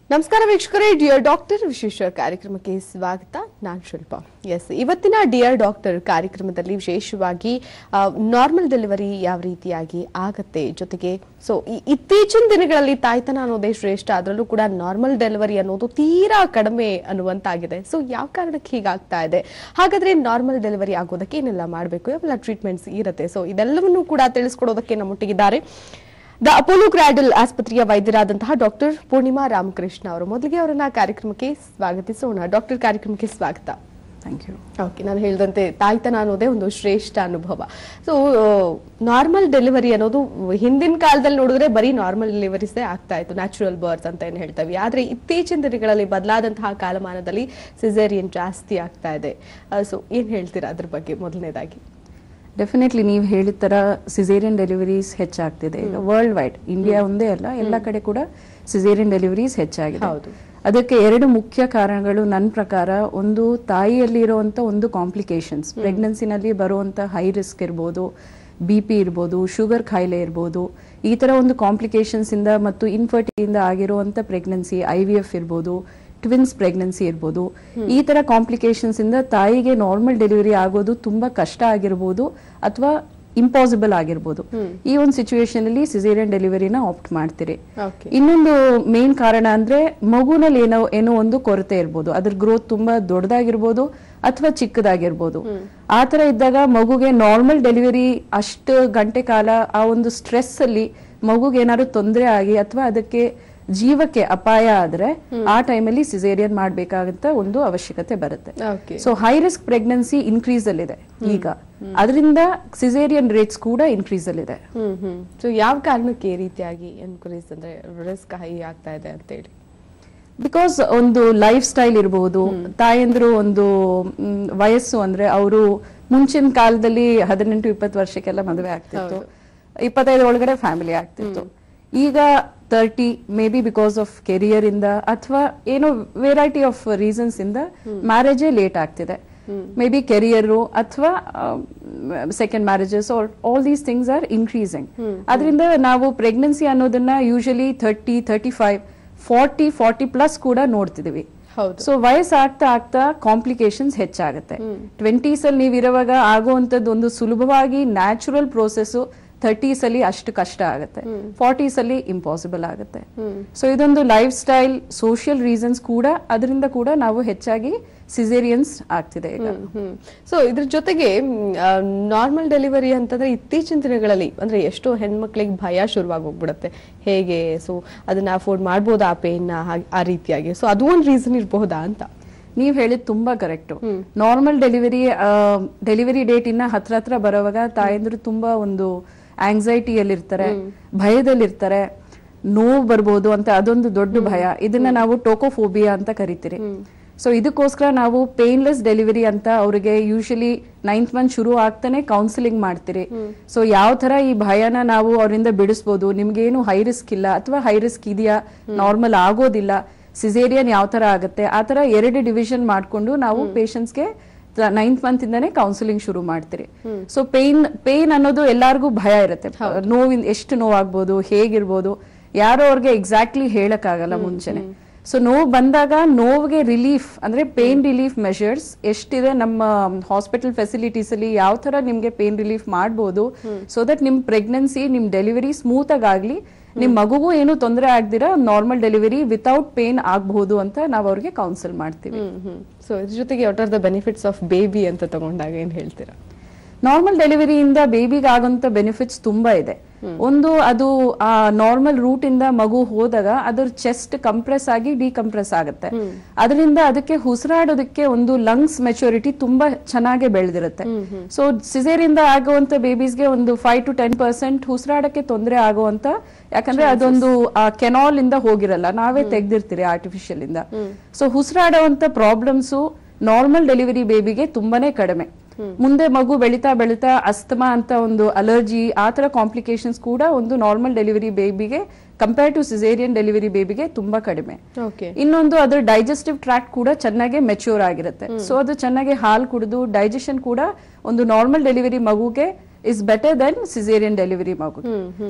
ನಮಸ್ಕಾರ ವೀಕ್ಷಕರೇ dear doctor ವಿಶೇಷ ಕಾರ್ಯಕ್ರಮಕ್ಕೆ ಸ್ವಾಗತ ನಾನು ಶಿಲ್ಪ ಎಸ್ ಇವತ್ತಿನ ಡಿಯರ್ ಡಾಕ್ಟರ್ ಕಾರ್ಯಕ್ರಮದಲ್ಲಿ ವಿಶೇಷವಾಗಿ ನಾರ್ಮಲ್ ಡೆಲಿವರಿ ಯಾವ ರೀತಿಯಾಗಿ ಆಗತ್ತೆ ಜೊತೆಗೆ ಸೊ ಇತ್ತೀಚಿನ ದಿನಗಳಲ್ಲಿ ತಾಯ್ತನ ಅನ್ನೋದೇ ಶ್ರೇಷ್ಠ ಅದರಲ್ಲೂ ಕೂಡ ನಾರ್ಮಲ್ ಡೆಲಿವರಿ ಅನ್ನೋದು ತೀರಾ ಕಡಿಮೆ ಅನ್ನುವಂತಾಗಿದೆ ಸೊ ಯಾವ ಕಾರಣಕ್ಕೆ ಹೀಗಾಗ್ತಾ ಇದೆ ಹಾಗಾದ್ರೆ ನಾರ್ಮಲ್ ಡೆಲಿವರಿ ಆಗೋದಕ್ಕೆ ಏನೆಲ್ಲ ಮಾಡಬೇಕು ಯಾವೆಲ್ಲ ಟ್ರೀಟ್ಮೆಂಟ್ಸ್ ಇರುತ್ತೆ ಸೊ ಇದೆಲ್ಲವನ್ನೂ ಕೂಡ ತಿಳಿಸ್ಕೊಡೋದಕ್ಕೆ ನಮ್ಮೊಟ್ಟಿಗಿದ್ದಾರೆ ದ ಅಪೋಲೋ ಕ್ರಾಡಲ್ ಆಸ್ಪತ್ರೆಯ ವೈದ್ಯರಾದಂತಹ ಡಾಕ್ಟರ್ ಪೂರ್ಣಿಮಾ ರಾಮಕೃಷ್ಣ ಅವರು ಮೊದಲಿಗೆ ಅವರನ್ನ ಕಾರ್ಯಕ್ರಮಕ್ಕೆ ಸ್ವಾಗತಿಸೋಣ ಡಾಕ್ಟರ್ ಕಾರ್ಯಕ್ರಮಕ್ಕೆ ಸ್ವಾಗತ ಥ್ಯಾಂಕ್ ಯು ಓಕೆ ನಾನು ಹೇಳಿದಂತೆ ತಾಯ್ತನ ಅನ್ನೋದೇ ಒಂದು ಶ್ರೇಷ್ಠ ಅನುಭವ ಸೊ ನಾರ್ಮಲ್ ಡೆಲಿವರಿ ಅನ್ನೋದು ಹಿಂದಿನ ಕಾಲದಲ್ಲಿ ನೋಡಿದ್ರೆ ಬರೀ ನಾರ್ಮಲ್ ಡೆಲಿವರೀಸೇ ಆಗ್ತಾ ಇತ್ತು ನ್ಯಾಚುರಲ್ ಬರ್ತ್ ಅಂತ ಏನು ಹೇಳ್ತೇವೆ ಆದ್ರೆ ಇತ್ತೀಚಿನ ದಿನಗಳಲ್ಲಿ ಬದಲಾದಂತಹ ಕಾಲಮಾನದಲ್ಲಿ ಸಿಸೇರಿಯನ್ ಜಾಸ್ತಿ ಆಗ್ತಾ ಇದೆ ಸೊ ಏನ್ ಹೇಳ್ತೀರಾ ಅದ್ರ ಬಗ್ಗೆ ಮೊದಲನೇದಾಗಿ ಡೆಫಿನೆಟ್ಲಿ ನೀವು ಹೇಳಿದ ತರ ಸಿಸೇರಿಯನ್ ಡೆಲಿವರೀಸ್ ಹೆಚ್ಚಾಗ್ತಿದೆ ಈಗ ವರ್ಲ್ಡ್ ವೈಡ್ ಇಂಡಿಯಾ ಒಂದೇ ಅಲ್ಲ ಎಲ್ಲ ಕಡೆ ಕೂಡ ಸಿಸೇರಿಯನ್ ಡೆಲಿವರೀಸ್ ಹೆಚ್ಚಾಗಿದೆ ಹೌದು. ಅದಕ್ಕೆ ಎರಡು ಮುಖ್ಯ ಕಾರಣಗಳು ನನ್ನ ಪ್ರಕಾರ ಒಂದು ತಾಯಿಯಲ್ಲಿ ಇರುವಂತ ಒಂದು ಕಾಂಪ್ಲಿಕೇಶನ್ಸ್ ಪ್ರೆಗ್ನೆನ್ಸಿನಲ್ಲಿ ಬರುವಂತ ಹೈ ರಿಸ್ಕ್ ಇರ್ಬೋದು ಬಿ ಪಿ ಇರ್ಬೋದು ಶುಗರ್ ಕಾಯಿಲೆ ಇರ್ಬೋದು ಈ ತರ ಒಂದು ಕಾಂಪ್ಲಿಕೇಶನ್ಸ್ ಇಂದ ಮತ್ತು ಇನ್ಫರ್ಟಿಲಿಂದ ಆಗಿರುವಂತ ಪ್ರೆಗ್ನೆನ್ಸಿ ಐ ವಿ ಎಫ್ ಇರ್ಬೋದು ಟ್ವಿನ್ಸ್ ಪ್ರೆಗ್ನೆನ್ಸಿ ಇರ್ಬೋದು ಈ ತರ ಕಾಂಪ್ಲಿಕೇಶನ್ಸ್ ಇಂದ ತಾಯಿಗೆ ನಾರ್ಮಲ್ ಡೆಲಿವರಿ ಆಗೋದು ತುಂಬಾ ಕಷ್ಟ ಆಗಿರ್ಬೋದು ಅಥವಾ ಇಂಪಾಸಿಬಲ್ ಆಗಿರ್ಬೋದು ಈ ಒಂದು ಸಿಚುವೇಶನ್ ಅಲ್ಲಿ ಸಿಸೇರಿಯನ್ ಡೆಲಿವರಿನ ಆಪ್ಟ್ ಮಾಡ್ತೀರಿ ಓಕೆ ಇನ್ನೊಂದು ಮೇನ್ ಕಾರಣ ಅಂದ್ರೆ ಮಗುನಲ್ಲಿ ಏನೋ ಏನೋ ಒಂದು ಕೊರತೆ ಇರ್ಬೋದು ಅದ್ರ ಗ್ರೋತ್ ತುಂಬಾ ದೊಡ್ಡದಾಗಿರ್ಬೋದು ಅಥವಾ ಚಿಕ್ಕದಾಗಿರ್ಬೋದು ಆ ತರ ಇದ್ದಾಗ ಮಗುಗೆ ನಾರ್ಮಲ್ ಡೆಲಿವರಿ ಅಷ್ಟು ಗಂಟೆ ಕಾಲ ಆ ಒಂದು ಸ್ಟ್ರೆಸ್ ಅಲ್ಲಿ ಮಗುಗೆ ಏನಾದ್ರು ತೊಂದರೆ ಆಗಿ ಅಥವಾ ಅದಕ್ಕೆ ಜೀವಕ್ಕೆ ಅಪಾಯ ಆದ್ರೆ ಆ ಟೈಮಲ್ಲಿ ಸಿಸೇರಿಯನ್ ಮಾಡ್ಬೇಕಾಗಂತ ಒಂದು ಅವಶ್ಯಕತೆ ಬರುತ್ತೆ okay so high risk pregnancy increase ಅಲ್ಲಿದೆ ಈಗ ಅದರಿಂದ ಸಿಸೇರಿಯನ್ ರೇಟ್ಸ್ ಕೂಡ ಇನ್ಕ್ರೀಸ್ ಅಲ್ಲಿದೆ ಹ್ಮ್ ಹ್ಮ್ ಸೊ ಯಾವ ಕಾರಣಕ್ಕೆ ಈ ರೀತಿಯಾಗಿ ಎನ್ಕರೇಜ್ ಅಂದ್ರೆ ರಿಸ್ಕ್ ಹೈ ಆಗ್ತಾ ಇದೆ ಅಂತ ಹೇಳಿ ಬಿಕಾಸ್ ಒಂದು ಲೈಫ್ ಸ್ಟೈಲ್ ಇರಬಹುದು ತಾಯಂದ್ರು ಒಂದು ಮ್, ವಯಸ್ಸು ಅಂದ್ರೆ ಅವರು ಮುಂಚಿನ ಕಾಲದಲ್ಲಿ ಹದಿನೆಂಟು ಇಪ್ಪತ್ತು ವರ್ಷಕ್ಕೆಲ್ಲ ಮದುವೆ ಆಗ್ತಿತ್ತು ಇಪ್ಪತ್ತೈದು ಒಳಗಡೆ ಫ್ಯಾಮಿಲಿ ಆಗ್ತಿತ್ತು ಈಗ thirty maybe because of career ಇಂದ ಅಥವಾ ಏನೋ ವೆರೈಟಿ ಆಫ್ ರೀಸನ್ಸ್ ಇಂದ ಮ್ಯಾರೇಜೇ ಲೇಟ್ ಆಗ್ತಿದೆ ಮೇ ಬಿ ಕೆರಿಯರ್ ಅಥವಾ second marriages all these things are increasing ಅದರಿಂದ ನಾವು ಪ್ರೆಗ್ನೆನ್ಸಿ ಅನ್ನೋದನ್ನ usually thirty thirty five forty forty plus ಕೂಡ ನೋಡ್ತಿದೀವಿ ಹೌದು ಸೊ ವಯಸ್ಸು ಆಗ್ತಾ ಆಗ್ತಾ ಕಾಂಪ್ಲಿಕೇಶನ್ಸ್ ಹೆಚ್ಚಾಗುತ್ತೆ ಟ್ವೆಂಟೀಸ್ ಅಲ್ಲಿ ನೀವು ಇರುವಾಗ ಆಗುವಂತದ್ದು ಒಂದು ಸುಲಭವಾಗಿ ನ್ಯಾಚುರಲ್ ಪ್ರೋಸೆಸ್ ಥರ್ಟೀಸ್ ಅಲ್ಲಿ ಅಷ್ಟು ಕಷ್ಟ ಆಗುತ್ತೆ ಫಾರ್ಟೀಸ್ ಅಲ್ಲಿ ಇಂಪಾಸಿಬಲ್ ಆಗುತ್ತೆ ಸೊ ಇದೊಂದು ಲೈಫ್ ಸ್ಟೈಲ್ ಸೋಷಿಯಲ್ ರೀಸನ್ಸ್ ಕೂಡ ಅದರಿಂದ ಕೂಡ ನಾವು ಹೆಚ್ಚಾಗಿ ಸಿಸೇರಿಯನ್ಸ್ ಆಗ್ತಿದೆ ಈಗ ಹ್ಮ್ ಸೊ ಇದ್ರ ಜೊತೆಗೆ ನಾರ್ಮಲ್ ಡೆಲಿವರಿ ಅಂತಂದ್ರೆ ಇತ್ತೀಚಿನ ದಿನಗಳಲ್ಲಿ ಅಂದ್ರೆ ಎಷ್ಟೋ ಹೆಣ್ಮಕ್ಳಿಗೆ ಭಯ ಶುರುವಾಗಿ ಹೋಗ್ಬಿಡುತ್ತೆ ಹೇಗೆ ಸೊ ಅದನ್ನ ಅಫೋರ್ಡ್ ಮಾಡ್ಬೋದಾ ಆ ಪೇನ್ ಆ ರೀತಿಯಾಗಿ ಸೊ ಅದು ಒಂದು ರೀಸನ್ ಇರಬಹುದಾ ಅಂತ ನೀವ್ ಹೇಳಿದ್ ತುಂಬಾ correct normal delivery delivery date ಇನ್ನ ಹತ್ರ ಹತ್ರ ಬರೋವಾಗ ತಾಯಂದ್ರು ತುಂಬಾ ಒಂದು ಆಂಗ್ಸೈಟಿಯಲ್ಲಿರ್ತಾರೆ ಭಯದಲ್ಲಿರ್ತಾರೆ ನೋವು ಬರ್ಬೋದು ಅಂತ ಅದೊಂದು ದೊಡ್ಡ ಭಯ ಇದನ್ನ ನಾವು ಟೋಕೋಫೋಬಿಯಾ ಅಂತ ಕರಿತೀರಿ ಸೊ ಇದಕ್ಕೋಸ್ಕರ ನಾವು ಪೇನ್ಲೆಸ್ ಡೆಲಿವರಿ ಅಂತ ಅವರಿಗೆ ಯೂಶಲಿ ನೈನ್ತ್ ಮಂತ್ ಶುರು ಆಗ್ತಾನೆ ಕೌನ್ಸಿಲಿಂಗ್ ಮಾಡ್ತೀರಿ ಸೊ ಯಾವ ತರ ಈ ಭಯನ ನಾವು ಅವರಿಂದ ಬಿಡಿಸ್ಬೋದು ನಿಮ್ಗೇನು ಹೈ ರಿಸ್ಕ್ ಇಲ್ಲ ಅಥವಾ ಹೈ ರಿಸ್ಕ್ ಇದೆಯಾ ನಾರ್ಮಲ್ ಆಗೋದಿಲ್ಲ ಸಿಸೇರಿಯನ್ ಯಾವ ತರ ಆಗುತ್ತೆ ಆ ತರ ಎರಡು ಡಿವಿಷನ್ ಮಾಡ್ಕೊಂಡು ನಾವು ಪೇಷಂಟ್ಸ್ಗೆ ನೈನ್ತ್ ಮಂತ್ ಇಂದಾನೆ ಕೌನ್ಸಿಲಿಂಗ್ ಶುರು ಮಾಡ್ತೀರಿ ಸೊ ಪೇನ್ ಪೇನ್ ಅನ್ನೋದು ಎಲ್ಲಾರ್ಗೂ ಭಯ ಇರುತ್ತೆ ನೋವಿಂದ ಎಷ್ಟು ನೋವಾಗ್ಬೋದು ಹೇಗಿರ್ಬೋದು ಯಾರೋ ಅವ್ರಿಗೆ ಎಕ್ಸಾಕ್ಟ್ಲಿ ಹೇಳಕ್ ಆಗಲ್ಲ ಮುಂಚೆನೆ ಸೊ ನೋವು ಬಂದಾಗ ನೋವಿಗೆ ರಿಲೀಫ್ ಅಂದ್ರೆ ಪೇನ್ ರಿಲೀಫ್ ಮೆಷರ್ಸ್ ಎಷ್ಟಿದೆ ನಮ್ಮ ಹಾಸ್ಪಿಟಲ್ ಫೆಸಿಲಿಟೀಸ್ ಅಲ್ಲಿ ಯಾವ ತರ ನಿಮ್ಗೆ ಪೇನ್ ರಿಲೀಫ್ ಮಾಡ್ಬೋದು ಸೊ ದಟ್ ನಿಮ್ ಪ್ರೆಗ್ನೆನ್ಸಿ ನಿಮ್ ಡೆಲಿವರಿ ಸ್ಮೂತ್ ಆಗ್ಲಿ ನಿಮ್ ಮಗುಗೂ ಏನು ತೊಂದರೆ ಆಗ್ದಿರಾ ನಾರ್ಮಲ್ ಡೆಲಿವರಿ ವಿತೌಟ್ ಪೇನ್ ಆಗಬಹುದು ಅಂತ ನಾವು ಅವ್ರಿಗೆ ಕೌನ್ಸಿಲ್ ಮಾಡ್ತೀವಿ ಹ್ಮ್ ಹ್ಮ್ ಸೊ ಇದ್ರ ಜೊತೆಗೆ what are the benefits of baby ಅಂತ ತಗೊಂಡಾಗ ಏನ್ ಹೇಳ್ತೀರಾ ನಾರ್ಮಲ್ ಡೆಲಿವರಿಯಿಂದ ಬೇಬಿಗೆ ಆಗೋಂತ ಬೆನಿಫಿಟ್ಸ್ ತುಂಬಾ ಇದೆ ಒಂದು ಅದು ಆ ನಾರ್ಮಲ್ ರೂಟ್ ಇಂದ ಮಗು ಹೋದಾಗ ಅದ್ರ ಚೆಸ್ಟ್ ಕಂಪ್ರೆಸ್ ಆಗಿ ಡಿಕಂಪ್ರೆಸ್ ಆಗುತ್ತೆ ಅದರಿಂದ ಅದಕ್ಕೆ ಉಸಿರಾಡೋದಕ್ಕೆ ಒಂದು ಲಂಗ್ಸ್ ಮೆಚುರಿಟಿ ತುಂಬಾ ಚೆನ್ನಾಗಿ ಬೆಳೆದಿರುತ್ತೆ ಸೊ ಸಿಸೇರಿಂದ ಆಗುವಂತ ಬೇಬೀಸ್ಗೆ ಒಂದು ಫೈವ್ ಟು ಟೆನ್ ಪರ್ಸೆಂಟ್ ಉಸಿರಾಡಕ್ಕೆ ತೊಂದರೆ ಆಗುವಂತ ಯಾಕಂದ್ರೆ ಅದೊಂದು ಕೆನಾಲ್ ಇಂದ ಹೋಗಿರಲ್ಲ ನಾವೇ ತೆಗ್ದಿರ್ತೀರಿ ಆರ್ಟಿಫಿಷಿಯಲ್ ಇಂದ ಸೊ ಉಸಿರಾಡುವಂತ ಪ್ರಾಬ್ಲಮ್ಸ್ ನಾರ್ಮಲ್ ಡೆಲಿವರಿ ಬೇಬಿಗೆ ತುಂಬಾನೇ ಕಡಿಮೆ ಮುಂದೆ ಮಗು ಬೆಳಿತಾ ಬೆಳಿತಾ ಅಸ್ತಮಾ ಅಂತ ಒಂದು ಅಲರ್ಜಿ ಆ ತರ ಕಾಂಪ್ಲಿಕೇಶನ್ಸ್ ಕೂಡ ಒಂದು ನಾರ್ಮಲ್ ಡೆಲಿವರಿ ಬೇಬಿಗೆ ಕಂಪೇರ್ ಟು ಸಿಸೇರಿಯನ್ ಡೆಲಿವರಿ ಬೇಬಿಗೆ ತುಂಬಾ ಕಡಿಮೆ ಓಕೆ ಇನ್ನೊಂದು ಅದ್ರ ಡೈಜೆಸ್ಟಿವ್ ಟ್ರ್ಯಾಕ್ ಕೂಡ ಚೆನ್ನಾಗಿ ಮೆಚ್ಯೂರ್ ಆಗಿರುತ್ತೆ ಸೊ ಅದು ಚೆನ್ನಾಗಿ ಹಾಲು ಕುಡಿದು ಡೈಜೆಷನ್ ಕೂಡ ಒಂದು ನಾರ್ಮಲ್ ಡೆಲಿವರಿ ಮಗುಗೆ is better than caesarean delivery ಮಗು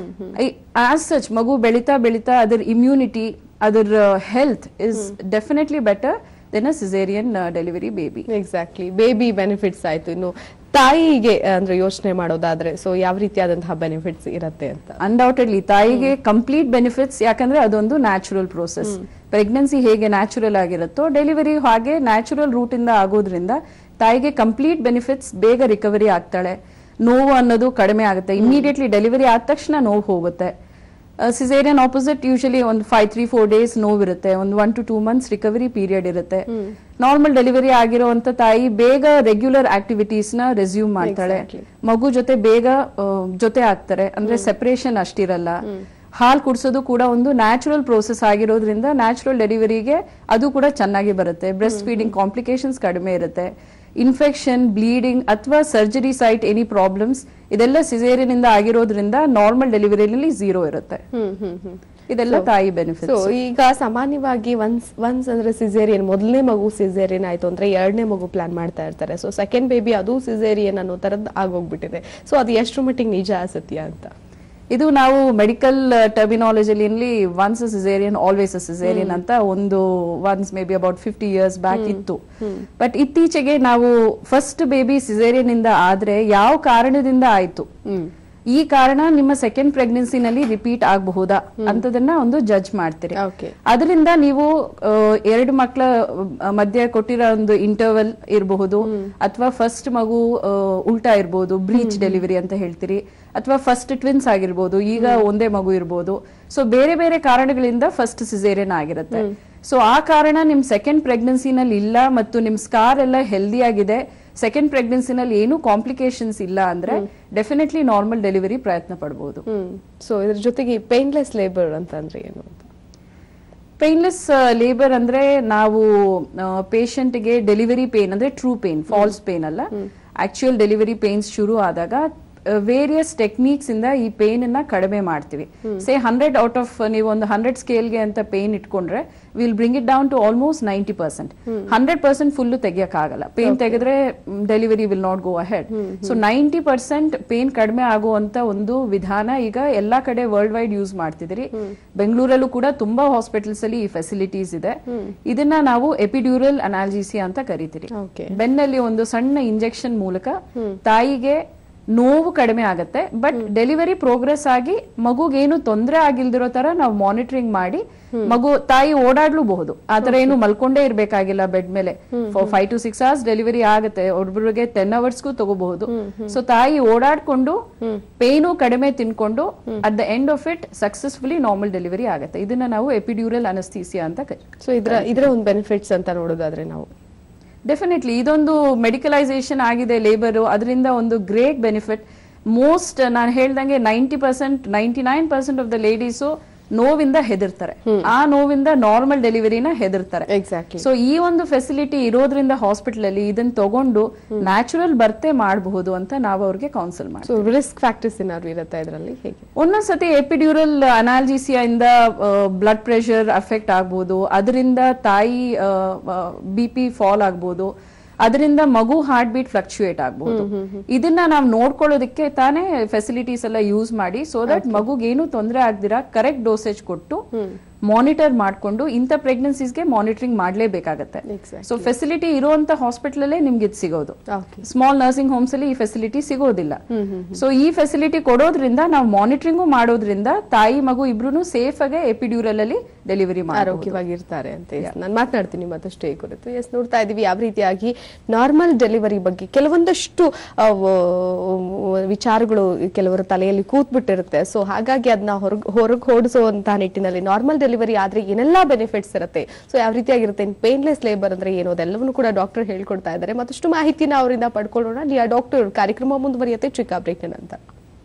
ಆಸ್ ಸಚ್ ಮಗು ಬೆಳಿತಾ ಬೆಳಿತಾ ಅದರ ಇಮ್ಯುನಿಟಿ ಅದರ health is definitely better than a caesarean delivery baby exactly baby benefits ಆಯ್ತು ಇನ್ನು ತಾಯಿಗೆ ಅಂದ್ರೆ ಯೋಚನೆ ಮಾಡೋದಾದ್ರೆ ಸೊ ಯಾವ ರೀತಿಯಾದಂತಹ ಬೆನಿಫಿಟ್ಸ್ ಇರತ್ತೆ ಅಂತ ಅನ್ಡೌಟೆಡ್ಲಿ ತಾಯಿಗೆ ಕಂಪ್ಲೀಟ್ ಬೆನಿಫಿಟ್ಸ್ ಯಾಕಂದ್ರೆ ಅದೊಂದು ನ್ಯಾಚುರಲ್ ಪ್ರೋಸೆಸ್ ಪ್ರೆಗ್ನೆನ್ಸಿ ಹೇಗೆ ನ್ಯಾಚುರಲ್ ಆಗಿರುತ್ತೋ ಡೆಲಿವರಿ ಹಾಗೆ ನ್ಯಾಚುರಲ್ ರೂಟ್ ಇಂದ ಆಗೋದ್ರಿಂದ ತಾಯಿಗೆ ಕಂಪ್ಲೀಟ್ ಬೆನಿಫಿಟ್ಸ್ ಬೇಗ ರಿಕವರಿ ಆಗ್ತಾಳೆ ನೋವು ಅನ್ನೋದು ಕಡಿಮೆ ಆಗುತ್ತೆ ಇಮಿಡಿಯೇಟ್ಲಿ ಡೆಲಿವರಿ ಆದ ತಕ್ಷಣ ನೋವು ಹೋಗುತ್ತೆ ಸಿಸೇರಿಯನ್ ಆಪೋಸಿಟ್ ಯೂಶಲಿ ಒಂದು ಫೈವ್ ತ್ರೀ ಫೋರ್ ಡೇಸ್ ನೋವಿರುತ್ತೆ ಒಂದು one to two months recovery period ಇರುತ್ತೆ ನಾರ್ಮಲ್ ಡೆಲಿವರಿ ಆಗಿರುವಂತ ತಾಯಿ ಬೇಗ ರೆಗ್ಯುಲರ್ ಆಕ್ಟಿವಿಟೀಸ್ ನ ರೆಸ್ಯೂಮ್ ಮಾಡ್ತಾಳೆ Exactly. ಮಗು ಜೊತೆ ಬೇಗ ಆ, ಜೊತೆ ಆಗ್ತಾರೆ ಅಂದ್ರೆ ಸೆಪರೇಷನ್ ಅಷ್ಟಿರಲ್ಲ ಹಾಲು ಕುಡಿಸೋದು ಕೂಡ ಒಂದು ನ್ಯಾಚುರಲ್ ಪ್ರೋಸೆಸ್ ಆಗಿರೋದ್ರಿಂದ ನ್ಯಾಚುರಲ್ ಡೆಲಿವರಿಗೆ ಅದು ಕೂಡ ಚೆನ್ನಾಗಿ ಬರುತ್ತೆ ಬ್ರೆಸ್ಟ್ ಫೀಡಿಂಗ್ ಕಾಂಪ್ಲಿಕೇಶನ್ಸ್ ಕಡಿಮೆ ಇರುತ್ತೆ ಇನ್ಫೆಕ್ಷನ್ ಬ್ಲೀಡಿಂಗ್ ಅಥವಾ ಸರ್ಜರಿ ಸೈಟ್ ಎನಿ ಪ್ರಾಬ್ಲಮ್ಸ್ ಇದೆಲ್ಲ ಸಿಸೇರಿಯನ್ ಇಂದ ಆಗಿರೋದ್ರಿಂದ ನಾರ್ಮಲ್ ಡೆಲಿವರಿಯಲ್ಲಿ ಝೀರೋ ಇರುತ್ತೆ ಹ್ಮ್ ಹ್ಮ್ ಹ್ಮ್ ಇದೆಲ್ಲ ತಾಯಿ ಬೆನಿಫಿಟ್ ಸೊ ಈಗ ಸಾಮಾನ್ಯವಾಗಿ ಒನ್ಸ್ ಒನ್ಸ್ ಅಂದ್ರೆ ಸಿಸೇರಿಯನ್ ಮೊದಲನೇ ಮಗು ಸಿಸೇರಿಯನ್ ಆಯ್ತು ಅಂದ್ರೆ ಎರಡನೇ ಮಗು ಪ್ಲಾನ್ ಮಾಡ್ತಾ ಇರ್ತಾರೆ ಸೊ ಸೆಕೆಂಡ್ ಬೇಬಿ ಅದು ಸಿಸೇರಿಯನ್ ಅನ್ನೋ ತರದ್ ಆಗೋಗ್ಬಿಟ್ಟಿದೆ ಸೊ ಅದು ಎಷ್ಟು ಮಟ್ಟಿಗೆ ನಿಜ ಸತ್ಯ ಅಂತ ಇದು ನಾವು ಮೆಡಿಕಲ್ ಟರ್ಮಿನಾಲಜಿಲಿ ಒನ್ಸ್ ಸಿಸೇರಿಯನ್ ಆಲ್ವೇಸ್ ಸಿಸೇರಿಯನ್ ಅಂತ ಒಂದು once maybe about fifty years back ಇತ್ತು ಬಟ್ ಇತ್ತೀಚೆಗೆ ನಾವು ಫಸ್ಟ್ ಬೇಬಿ ಸಿಸೇರಿಯನ್ ಇಂದ ಆದ್ರೆ ಯಾವ ಕಾರಣದಿಂದ ಆಯ್ತು ಈ ಕಾರಣ ನಿಮ್ಮ ಸೆಕೆಂಡ್ ಪ್ರೆಗ್ನೆನ್ಸಿನಲ್ಲಿ ರಿಪೀಟ್ ಆಗಬಹುದಾ ಅಂತದನ್ನ ಒಂದು ಜಡ್ಜ್ ಮಾಡ್ತೀರಿ ಓಕೆ ಅದರಿಂದ ನೀವು ಆ, ಎರಡು ಮಕ್ಕಳ ಆ, ಮಧ್ಯೆ ಕೊಟ್ಟಿರೋ ಒಂದು ಇಂಟರ್ವಲ್ ಇರಬಹುದು ಅಥವಾ ಫಸ್ಟ್ ಮಗು ಆ, ಉಲ್ಟಾ ಇರಬಹುದು ಬ್ರೀಚ್ ಡೆಲಿವರಿ ಅಂತ ಹೇಳ್ತೀರಿ ಅಥವಾ ಫಸ್ಟ್ ಟ್ವಿನ್ಸ್ ಆಗಿರ್ಬೋದು ಈಗ ಒಂದೇ ಮಗು ಇರ್ಬೋದು ಸೊ ಬೇರೆ ಬೇರೆ ಕಾರಣಗಳಿಂದ ಫಸ್ಟ್ ಸಿಸೇರಿಯನ್ ಆಗಿರುತ್ತೆ ಸೊ ಆ ಕಾರಣ ನಿಮ್ ಸೆಕೆಂಡ್ ಪ್ರೆಗ್ನೆನ್ಸಿನಲ್ಲಿ ಇಲ್ಲ ಮತ್ತು ನಿಮ್ ಸ್ಕಾರ್ ಎಲ್ಲ ಹೆಲ್ದಿ ಆಗಿದೆ ಸೆಕೆಂಡ್ ಪ್ರೆಗ್ನೆನ್ಸಿನಲ್ಲಿ ಏನು ಕಾಂಪ್ಲಿಕೇಶನ್ಸ್ ಇಲ್ಲ ಅಂದ್ರೆ ಡೆಫಿನೆಟ್ಲಿ ನಾರ್ಮಲ್ ಡೆಲಿವರಿ ಪ್ರಯತ್ನ ಪಡಬಹುದು ಹ್ಮ್ ಸೊ ಇದ್ರ ಜೊತೆಗೆ ಪೇನ್ಲೆಸ್ ಲೇಬರ್ ಅಂತ ಅಂದ್ರೆ ಏನು ಅಂತ ಪೇನ್ಲೆಸ್ ಲೇಬರ್ ಅಂದ್ರೆ ನಾವು ಪೇಷಂಟ್ಗೆ ಡೆಲಿವರಿ ಪೇನ್ ಅಂದ್ರೆ ಟ್ರೂ ಪೇನ್ ಫಾಲ್ಸ್ ಪೇನ್ ಅಲ್ಲ ಆಕ್ಚುಯಲ್ ಡೆಲಿವರಿ ಪೇನ್ಸ್ ಶುರು ಆದಾಗ ವೇರಿಯಸ್ ಟೆಕ್ನಿಕ್ಸ್ ಇಂದ ಈ ಪೇನ್ ಅನ್ನ ಕಡಿಮೆ ಮಾಡ್ತೀವಿ ಸೇ ಹಂಡ್ರೆಡ್ ಔಟ್ ಆಫ್ ನೀವು ಒಂದು ಹಂಡ್ರೆಡ್ ಸ್ಕೇಲ್ಗೆ ಅಂತ ಪೇನ್ ಇಟ್ಕೊಂಡ್ರೆ will bring it down to almost ninety percent hundred percent full ತೆಗಿಯಕ್ಕಾಗಲ್ಲ ಪೇನ್ ತೆಗೆದ್ರೆ delivery will not go ahead so ninety percent pain ಕಡಿಮೆ ಆಗುವಂತ ಒಂದು ವಿಧಾನ ಈಗ ಎಲ್ಲಾ ಕಡೆ ವರ್ಲ್ಡ್ ವೈಡ್ ಯೂಸ್ ಮಾಡ್ತಿದ್ದೀರಿ ಬೆಂಗಳೂರಲ್ಲೂ ಕೂಡ ತುಂಬಾ ಹಾಸ್ಪಿಟಲ್ಸ್ ಅಲ್ಲಿ ಈ ಫೆಸಿಲಿಟೀಸ್ ಇದೆ ಇದನ್ನ ನಾವು ಎಪಿಡ್ಯೂರಲ್ ಅನಾಲ್ಜಿಸಿ ಅಂತ ಕರಿತೀರಿ ಓಕೆ ಬೆನ್ನಲ್ಲಿ ಒಂದು ಸಣ್ಣ ಇಂಜೆಕ್ಷನ್ ಮೂಲಕ ತಾಯಿಗೆ ನೋವು ಕಡಿಮೆ ಆಗತ್ತೆ ಬಟ್ ಡೆಲಿವರಿ ಪ್ರೋಗ್ರೆಸ್ ಆಗಿ ಮಗುಗೇನು ತೊಂದರೆ ಆಗಿಲ್ದಿರೋ ತರ ನಾವು ಮಾನಿಟರಿಂಗ್ ಮಾಡಿ ಮಗು ತಾಯಿ ಓಡಾಡ್ಲೂಬಹುದು ಆತರ ಏನು ಮಲ್ಕೊಂಡೇ ಇರ್ಬೇಕಾಗಿಲ್ಲ ಬೆಡ್ ಮೇಲೆ five to six hours delivery ಆಗುತ್ತೆ ಒಬ್ಬರಿಗೆ ಟೆನ್ ಅವರ್ಸ್ಗೂ ತಗೋಬಹುದು ಸೊ ತಾಯಿ ಓಡಾಡ್ಕೊಂಡು ಪೇನು ಕಡಿಮೆ ತಿನ್ಕೊಂಡು at the end of it successfully normal delivery ಆಗುತ್ತೆ ಇದನ್ನ ನಾವು ಎಪಿಡ್ಯೂರಲ್ ಅನಸ್ತೀಸಿಯಾ ಅಂತ ಕರಿ ಸೊ ಇದ್ರ ಇದ್ರ ಒಂದು ಬೆನಿಫಿಟ್ಸ್ ಅಂತ ನೋಡೋದಾದ್ರೆ ನಾವು ಡೆಫಿನೆಟ್ಲಿ ಇದೊಂದು ಮೆಡಿಕಲೈಸೇಷನ್ ಆಗಿದೆ ಲೇಬರ್ ಅದರಿಂದ ಒಂದು ಗ್ರೇಟ್ ಬೆನಿಫಿಟ್ ಮೋಸ್ಟ್ ನಾನು ಹೇಳ್ದಂಗೆ ninety percent ninety nine percent of the ladies ನೋವಿಂದ ಹೆದರ್ತಾರೆ ಆ ನೋವಿಂದ ನಾರ್ಮಲ್ ಡೆಲಿವರಿನ ಹೆದರ್ತಾರೆ ಎಕ್ಸಾಕ್ಟ್ಲಿ ಸೊ ಈ ಒಂದು ಫೆಸಿಲಿಟಿ ಇರೋದ್ರಿಂದ ಹಾಸ್ಪಿಟಲ್ ಅಲ್ಲಿ ಇದನ್ನ ತಗೊಂಡು ನ್ಯಾಚುರಲ್ ಬರ್ತೆ ಮಾಡಬಹುದು ಅಂತ ನಾವು ಅವ್ರಿಗೆ ಕೌನ್ಸಿಲ್ ಮಾಡ್ತೀವಿ ಸೊ ರಿಸ್ಕ್ ಫ್ಯಾಕ್ಟರ್ಸ್ ಏನಾದ್ರು ಇರುತ್ತೆ ಇದರಲ್ಲಿ ಹೇಗೆ ಒಂದೊಂದ್ಸತಿ ಎಪಿಡ್ಯೂರಲ್ ಅನಾಲ್ಜಿಸಿಯಾ ಇಂದ ಬ್ಲಡ್ ಪ್ರೆಷರ್ ಅಫೆಕ್ಟ್ ಆಗ್ಬೋದು ಅದರಿಂದ ತಾಯಿ ಬಿ ಪಿ ಫಾಲ್ ಆಗ್ಬೋದು ಅದರಿಂದ ಮಗು ಹಾರ್ಟ್ ಬೀಟ್ ಫ್ಲಕ್ಚುಯೇಟ್ ಆಗ್ಬೋದು ಇದನ್ನ ನಾವು ನೋಡ್ಕೊಳ್ಳೋದಕ್ಕೆ ತಾನೇ ಫೆಸಿಲಿಟೀಸ್ ಎಲ್ಲ ಯೂಸ್ ಮಾಡಿ ಸೊ ದಟ್ ಮಗುಗೇನು ತೊಂದರೆ ಆಗ್ದಿರಾ ಕರೆಕ್ಟ್ ಡೋಸೇಜ್ ಕೊಟ್ಟು ಮಾನಿಟರ್ ಮಾಡ್ಕೊಂಡು ಇಂಥ ಪ್ರೆಗ್ನೆನ್ಸೀಸ್ಗೆ ಮಾನಿಟರಿಂಗ್ ಮಾಡ್ಲೇಬೇಕಾಗತ್ತೆ Exactly. ಸೊ ಫೆಸಿಲಿಟಿ ಇರುವಂತ ಹಾಸ್ಪಿಟಲ್ ಅಲ್ಲೇ ನಿಮ್ಗೆ ಇದು ಸಿಗೋದು ಓಕೆ ಸ್ಮಾಲ್ ನರ್ಸಿಂಗ್ ಹೋಮ್ಸ್ ಅಲ್ಲಿ ಈ ಫೆಸಿಲಿಟಿ ಸಿಗೋದಿಲ್ಲ ಸೊ ಈ ಫೆಸಿಲಿಟಿ ಕೊಡೋದ್ರಿಂದ ನಾವು ಮಾನಿಟರಿಂಗು ಮಾಡೋದ್ರಿಂದ ತಾಯಿ ಮಗು ಇಬ್ರು ಸೇಫ್ ಆಗಿ ಎಪಿಡ್ಯೂರಲ್ ಅಲ್ಲಿ ಡೆಲಿವರಿ ಮಾಡಿ ಆರೋಗ್ಯವಾಗಿರ್ತಾರೆ ಅಂತ ನಾನು ಮಾತನಾಡ್ತೀನಿ ಮತ್ತಷ್ಟು ಈ ಕುರಿತು ಎಸ್ ನೋಡ್ತಾ ಇದೀವಿ ಯಾವ ರೀತಿಯಾಗಿ ನಾರ್ಮಲ್ ಡೆಲಿವರಿ ಬಗ್ಗೆ ಕೆಲವೊಂದಷ್ಟು ಆ, ವ- ವಿಚಾರಗಳು ಕೆಲವರ ತಲೆಯಲ್ಲಿ ಕೂತ್ಬಿಟ್ಟಿರುತ್ತೆ ಸೊ ಹಾಗಾಗಿ ಅದನ್ನ ಹೊರಗ್ ಹೊರಗೆ ಹೊಡಿಸುವಂತಹ ನಿಟ್ಟಿನಲ್ಲಿ ನಾರ್ಮಲ್ ಡೆಲಿವರಿ ಆದ್ರೆ ಏನೆಲ್ಲಾ ಬೆನಿಫಿಟ್ಸ್ ಇರುತ್ತೆ ಸೊ ಯಾವ ರೀತಿಯಾಗಿರುತ್ತೆ ಪೇನ್ಲೆಸ್ ಲೇಬರ್ ಅಂದ್ರೆ ಏನು ಅದೆಲ್ಲವನ್ನು ಕೂಡ ಡಾಕ್ಟರ್ ಹೇಳ್ಕೊಡ್ತಾ ಇದ್ದಾರೆ ಮತ್ತಷ್ಟು ಮಾಹಿತಿನ ಅವರಿಂದ ಪಡ್ಕೊಳ್ಳೋಣ ಲಿಯಾ ಡಾಕ್ಟರ್ ಕಾರ್ಯಕ್ರಮ ಮುಂದುವರಿಯುತ್ತೆ ಚಿಕ್ಕ ಬ್ರೇಕ್ ನಂತರ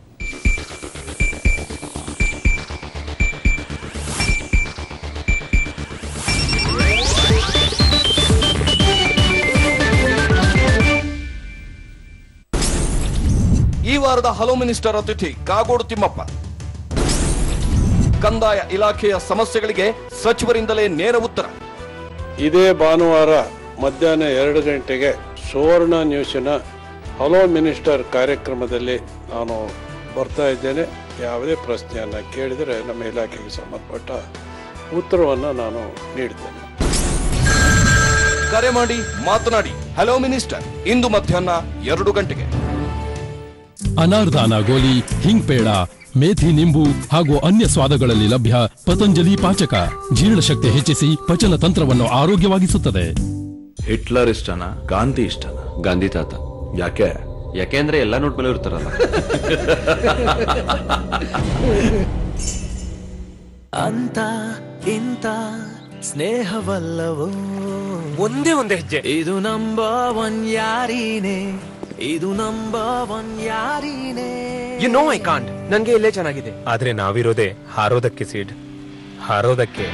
ಈ ವಾರದ ಹಲೋ ಮಿನಿಸ್ಟರ್ ಅತಿಥಿ ಕಾಗೋಡು ತಿಮ್ಮಪ್ಪ ಕಂದಾಯ ಇಲಾಖೆಯ ಸಮಸ್ಯೆಗಳಿಗೆ ಸಚಿವರಿಂದಲೇ ನೇರ ಉತ್ತರ ಇದೇ ಭಾನುವಾರ ಮಧ್ಯಾಹ್ನ ಎರಡು ಗಂಟೆಗೆ ಸುವರ್ಣ ನ್ಯೂಸಿನ ಹಲೋ ಮಿನಿಸ್ಟರ್ ಕಾರ್ಯಕ್ರಮದಲ್ಲಿ ನಾನು ಬರ್ತಾ ಇದ್ದೇನೆ ಯಾವುದೇ ಪ್ರಶ್ನೆಯನ್ನು ಕೇಳಿದರೆ ನಮ್ಮ ಇಲಾಖೆಗೆ ಸಂಬಂಧಪಟ್ಟ ಉತ್ತರವನ್ನು ನಾನು ನೀಡ್ತೇನೆ ಕರೆ ಮಾಡಿ ಮಾತನಾಡಿ ಹಲೋ ಮಿನಿಸ್ಟರ್ ಇಂದು ಮಧ್ಯಾಹ್ನ ಎರಡು ಗಂಟೆಗೆ ಅನಾರ್ದಾನ ಗೋಲಿ ಹಿಂಗ್ ಪೇಡ ಮೇಥಿ ನಿಂಬು ಹಾಗೂ ಅನ್ಯ ಸ್ವಾದಗಳಲ್ಲಿ ಲಭ್ಯ ಪತಂಜಲಿ ಪಾಚಕ ಜೀರ್ಣಶಕ್ತಿ ಹೆಚ್ಚಿಸಿ ಪಚನ ತಂತ್ರವನ್ನು ಆರೋಗ್ಯವಾಗಿಸುತ್ತದೆ ಹಿಟ್ಲರ್ ಇಷ್ಟನಾ ಗಾಂಧಿ ಇಷ್ಟನಾ ಗಾಂಧಿ ತಾತ ಯಾಕೆ ಯಾಕೆಂದ್ರೆ ಎಲ್ಲ ನೋಟ್ ಮೇಲೆ ಇರ್ತಾರಲ್ಲ ಅಂತ ಇಂತ ಸ್ನೇಹವಲ್ಲವೋ ಒಂದೇ ಒಂದು ಹೆಜ್ಜೆ ಇದು ನಂಬರ್ ಒನ್ ಯಾರೀನೇ ಇದು ನಂಬರ್ ಒನ್ ಯಾರೀನೇ ಯು ನೋ ಐ ಕಾಂಟ್ ನನ್ಗೆ ಇಲ್ಲೇ ಚೆನ್ನಾಗಿದೆ ಆದ್ರೆ ನಾವಿರೋದೇ ಹಾರೋದಕ್ಕೆ ಸೀಡ್ ಹಾರೋದಕ್ಕೆ